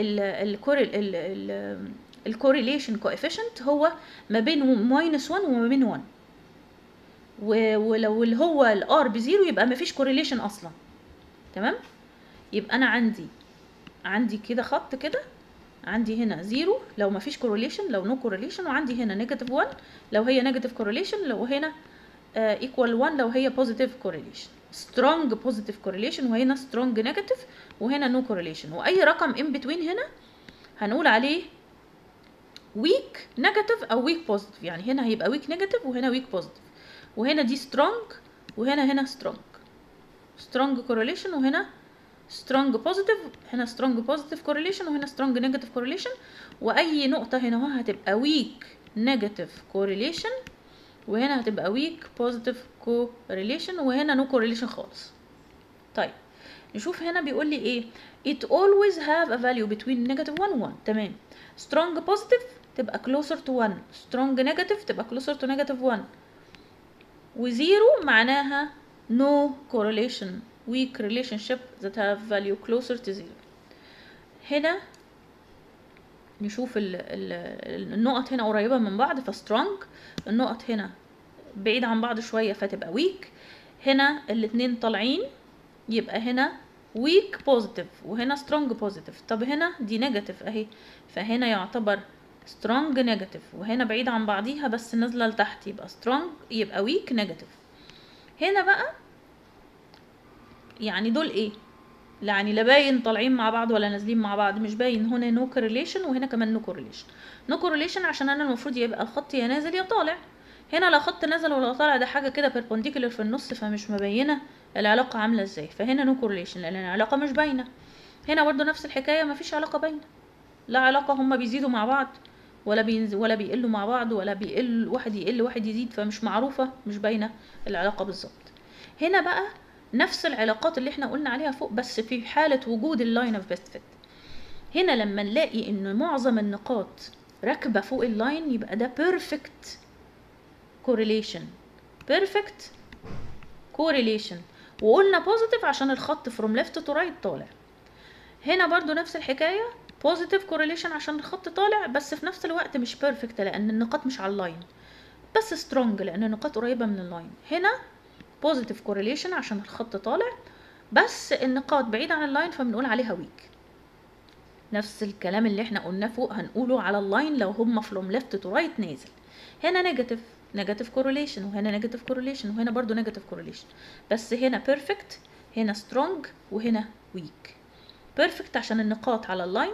A: الكوريليشن كوفيشنت هو ما بين ماينس 1 وما بين 1 ولو اللي هو الار بزيرو يبقى ما فيش كوريليشن اصلا تمام يبقى انا عندي عندي كده خط كده عندي هنا زيرو لو ما فيش كوريليشن لو نو no كوريليشن وعندي هنا نيجاتيف 1 لو هي نيجاتيف كوريليشن لو هنا ايكوال uh, 1 لو هي بوزيتيف كوريليشن سترونج بوزيتيف كوريليشن وهنا سترونج نيجاتيف وهنا نو no كوريليشن واي رقم ان بتوين هنا هنقول عليه ويك نيجاتيف او ويك بوزيتيف يعني هنا هيبقى ويك نيجاتيف وهنا ويك بوزيتيف وهنا دي سترونج وهنا هنا سترونج سترونج كوريليشن وهنا سترونج بوزيتيف هنا سترونج بوزيتيف كوريليشن وهنا سترونج نيجاتيف كوريليشن واي نقطه هنا اهو هتبقى ويك نيجاتيف كوريليشن وهنا هتبقى ويك بوزيتيف كوريليشن وهنا نو كوريليشن خالص طيب نشوف هنا بيقول لي ايه it always have a value between negative 1 و 1 تمام strong positive تبقى closer to 1 strong negative تبقى closer to negative 1 وزيرو معناها no correlation weak relationship that have value closer to zero هنا نشوف ال ال النقط هنا قريبة من بعض فسترونج النقط هنا بعيد عن بعض شوية فتبقى weak هنا الاتنين طالعين يبقى هنا weak positive وهنا strong positive طب هنا دي negative اهي فهنا يعتبر strong negative وهنا بعيد عن بعضيها بس نازلة لتحت يبقى strong يبقى weak negative هنا بقى يعني دول ايه يعني لا باين طالعين مع بعض ولا نازلين مع بعض مش باين هنا نو كورليشن وهنا كمان نو كورليشن نو كورليشن عشان انا المفروض يبقى الخط يا نازل يا طالع هنا لا خط نازل ولا طالع ده حاجه كده بيربنديكولار في النص فمش مبينه العلاقه عامله ازاي فهنا نو كورليشن لان العلاقه مش باينه هنا برضو نفس الحكايه مفيش علاقه باينه لا علاقه هما بيزيدوا مع بعض ولا بينزل ولا بيقلوا مع بعض ولا بيقل واحد يقل واحد يزيد فمش معروفه مش باينه العلاقه بالظبط هنا بقى نفس العلاقات اللي احنا قلنا عليها فوق بس في حالة وجود اللاين اوف بيست فيت هنا لما نلاقي ان معظم النقاط راكبة فوق اللاين يبقى ده perfect correlation perfect correlation وقلنا positive عشان الخط from left to right طالع هنا برضو نفس الحكاية positive correlation عشان الخط طالع بس في نفس الوقت مش perfect لان النقاط مش على اللاين بس strong لان النقاط قريبة من اللاين هنا بوزيتيف كورليشن عشان الخط طالع بس النقاط بعيدة عن اللاين فبنقول عليها ويك نفس الكلام اللي احنا قلناه فوق هنقوله على اللاين لو هما فروم ليفت تو رايت نازل هنا نيجاتيف نيجاتيف كورليشن وهنا نيجاتيف كورليشن وهنا برضو نيجاتيف كورليشن بس هنا بيرفكت هنا سترونج وهنا ويك بيرفكت عشان النقاط على اللاين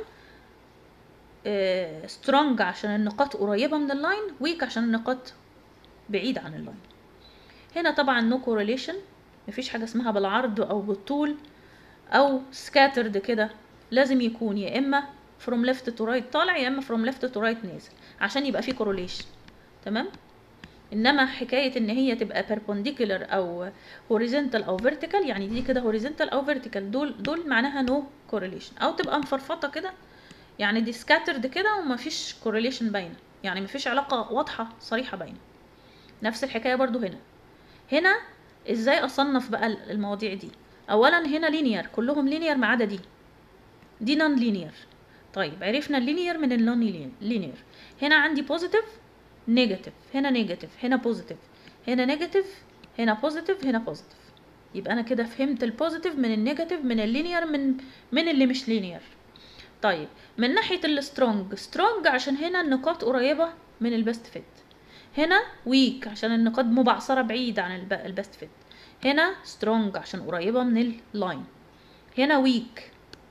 A: سترونج عشان النقاط قريبة من اللاين ويك عشان النقاط بعيدة عن اللاين هنا طبعا نو كورليشن مفيش حاجه اسمها بالعرض او بالطول او سكاترد كده لازم يكون يا اما فروم ليفت تو رايت طالع يا اما فروم ليفت تو رايت نازل عشان يبقى في كورليشن تمام انما حكايه ان هي تبقى بيربنديكولار او هوريزونتال او فيرتيكال يعني دي كده هوريزونتال او فيرتيكال دول دول معناها نو كورليشن او تبقى مفرفطه كده يعني دي سكاترد كده ومفيش كورليشن باينه يعني مفيش علاقه واضحه صريحه باينه نفس الحكايه برضو هنا هنا ازاي اصنف بقى المواضيع دي اولا هنا لينير كلهم لينير ما عدا دي دي نون لينير طيب عرفنا اللينير من النون لينير هنا عندي بوزيتيف نيجاتيف هنا نيجاتيف هنا بوزيتيف هنا نيجاتيف هنا بوزيتيف هنا بوزيتيف يبقى انا كده فهمت البوزيتيف من النيجاتيف من اللينير من من اللي مش لينير طيب من ناحيه السترونج سترونج عشان هنا النقاط قريبه من البيست فيت هنا ويك عشان النقاط مبعثرة بعيد عن البست فيت هنا سترونج عشان قريبة من اللاين هنا ويك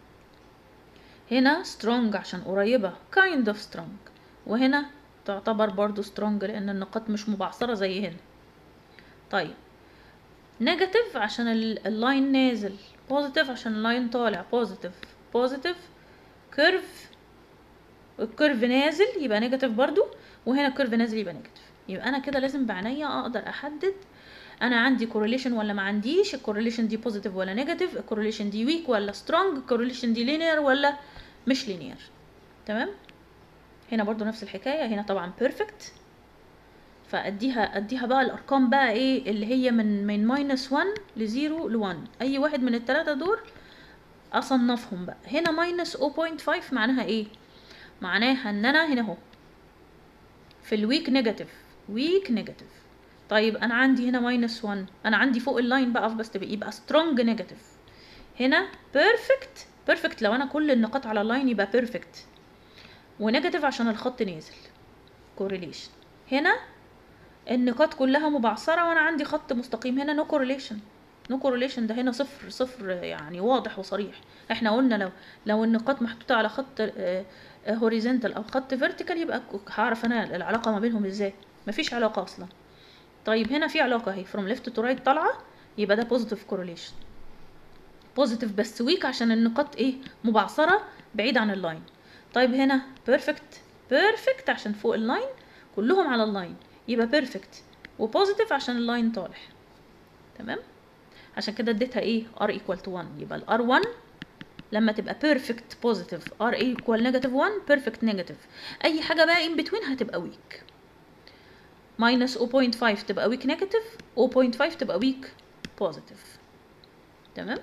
A: هنا سترونج عشان قريبة kind of strong وهنا تعتبر برضو سترونج لأن النقاط مش مبعثرة زي هنا طيب نيجاتيف عشان اللاين نازل بوزيتيف عشان اللاين طالع بوزيتيف بوزيتيف كيرف الكيرف نازل يبقى نيجاتيف برضو وهنا الكيرف نازل يبقى نيجاتيف يبقى انا كده لازم بعناية اقدر احدد انا عندي كورليشن ولا ما عنديش الكورليشن دي بوزيتيف ولا نيجاتيف الكورليشن دي ويك ولا سترونج الكورليشن دي لينير ولا مش لينير تمام هنا برضو نفس الحكايه هنا طبعا بيرفكت فاديها اديها بقى الارقام بقى ايه اللي هي من من ماينس 1 ل 0 ل 1 اي واحد من الثلاثه دول اصنفهم بقى هنا ماينس 0.5 معناها ايه معناها ان انا هنا اهو في الويك نيجاتيف ويك نيجاتيف طيب انا عندي هنا ماينس 1 انا عندي فوق اللاين بقى بس يبقى سترونج نيجاتيف هنا بيرفكت بيرفكت لو انا كل النقاط على اللاين يبقى بيرفكت ونيجاتيف عشان الخط نازل كورليشن هنا النقاط كلها مبعثرة وانا عندي خط مستقيم هنا نو كورليشن نو كورليشن ده هنا صفر صفر يعني واضح وصريح احنا قلنا لو لو النقاط محطوطة على خط هوريزونتال او خط فيرتيكال يبقى هعرف انا العلاقة ما بينهم ازاي مفيش علاقة اصلا طيب هنا في علاقة اهي فروم ليفت تو رايت طالعة يبقى ده بوزيتيف كورليشن بوزيتيف بس ويك عشان النقاط ايه مبعثرة بعيد عن اللاين طيب هنا بيرفكت بيرفكت عشان فوق اللاين كلهم على اللاين يبقى بيرفكت وبوزيتيف عشان اللاين طالع تمام عشان كده اديتها ايه r equal to 1 يبقى ال r1 لما تبقى perfect positive r equal negative 1 perfect negative اي حاجه بقى in between هتبقى weak minus 0.5 تبقى weak negative 0.5 تبقى weak positive تمام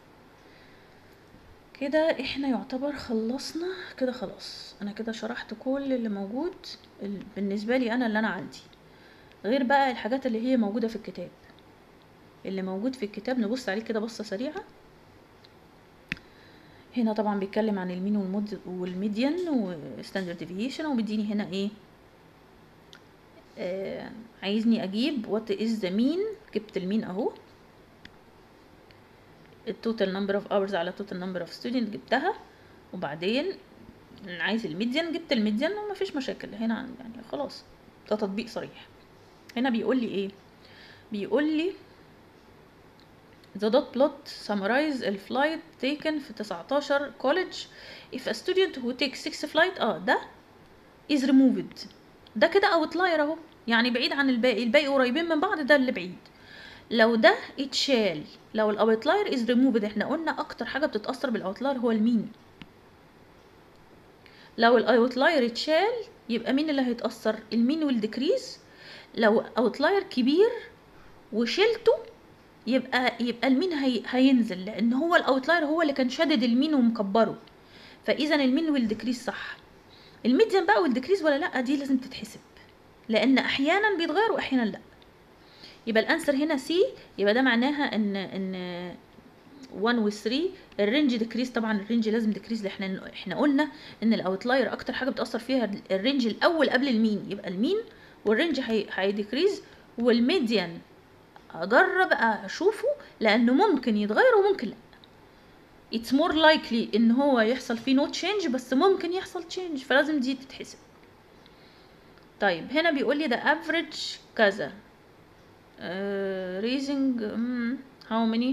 A: كده احنا يعتبر خلصنا كده خلاص انا كده شرحت كل اللي موجود ال- بالنسبه لي انا اللي انا عندي غير بقى الحاجات اللي هي موجوده في الكتاب اللي موجود في الكتاب نبص عليه كده بصه سريعه هنا طبعا بيتكلم عن المين والمود والميديان وستاندرد ديفيشن وبيديني هنا ايه آه عايزني اجيب وات از ذا مين جبت المين اهو التوتال نمبر اوف اورز على توتال نمبر اوف ستودنت جبتها وبعدين عايز الميديان جبت الميديان ومفيش مشاكل هنا يعني خلاص ده تطبيق صريح هنا بيقول لي ايه بيقول لي The dot plot summarize ال flight taken في 19 college if a student who takes 6 flight اه ده is removed ده كده outlier اهو يعني بعيد عن الباقي الباقي قريبين من بعض ده اللي بعيد لو ده اتشال لو الاوتلاير از ريموفد احنا قلنا اكتر حاجه بتتاثر بالاوتلاير هو المين لو الاوتلاير اتشال يبقى مين اللي هيتاثر المين والديكريز لو اوتلاير كبير وشلته يبقى يبقى المين هي هينزل لان هو الاوتلاير هو اللي كان شادد المين ومكبره فاذا المين والديكريز صح الميديان بقى والديكريز ولا لا دي لازم تتحسب لان احيانا بيتغير واحيانا لا يبقى الانسر هنا سي يبقى ده معناها ان ان 1 و 3 الرينج ديكريز طبعا الرينج لازم ديكريز احنا احنا قلنا ان الاوتلاير اكتر حاجه بتاثر فيها الرينج الاول قبل المين يبقى المين والرينج هيديكريز والميديان اجرب اشوفه لانه ممكن يتغير وممكن لا اتس مور لايكلي ان هو يحصل فيه نو تشينج بس ممكن يحصل تشينج فلازم دي تتحسب طيب هنا بيقول لي ده افريج كذا uh, raising um, how many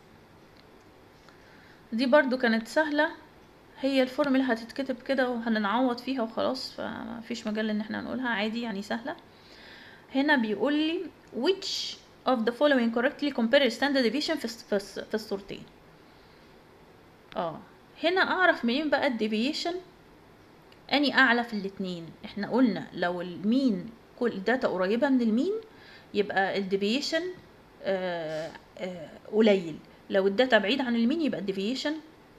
A: دي برضو كانت سهلة هي الفورمولا هتتكتب كده وهنعوض فيها وخلاص فمفيش مجال ان احنا نقولها عادي يعني سهلة هنا بيقول لي which of the following correctly compare standard deviation في في, في الصورتين اه هنا اعرف منين بقى الديفيشن اني اعلى في الاتنين احنا قلنا لو المين كل داتا قريبة من المين يبقى الديفيشن قليل لو الداتا بعيد عن المين يبقى الديفيشن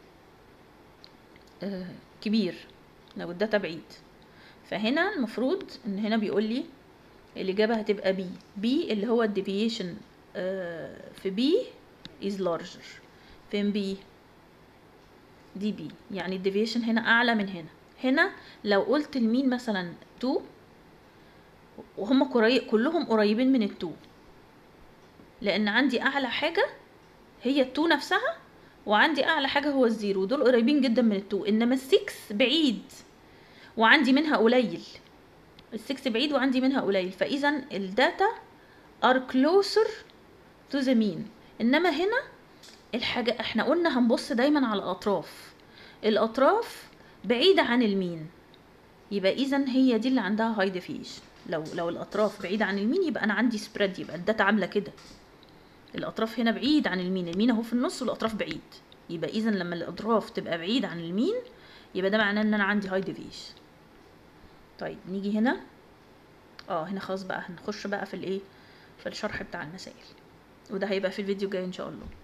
A: كبير لو الداتا بعيد فهنا المفروض ان هنا بيقول لي الاجابه هتبقى بي بي اللي هو الديفيشن في بي is larger فين بي دي بي يعني الديفيشن هنا اعلى من هنا هنا لو قلت المين مثلا 2 وهم قريب كلهم قريبين من التو لان عندي اعلى حاجه هي التو نفسها وعندي اعلى حاجه هو الزيرو دول قريبين جدا من التو انما السكس بعيد وعندي منها قليل السكس بعيد وعندي منها قليل فاذا الداتا are closer to the mean انما هنا الحاجه احنا قلنا هنبص دايما على الاطراف الاطراف بعيده عن المين يبقى اذا هي دي اللي عندها هاي ديفيشن لو لو الاطراف بعيده عن المين يبقى انا عندي سبريد يبقى الداتا عامله كده الاطراف هنا بعيد عن المين المين اهو في النص والاطراف بعيد يبقى اذا لما الاطراف تبقى بعيد عن المين يبقى ده معناه ان انا عندي هاي ديفيشن طيب نيجي هنا اه هنا خلاص بقى هنخش بقى في الايه في الشرح بتاع المسائل وده هيبقى في الفيديو الجاي ان شاء الله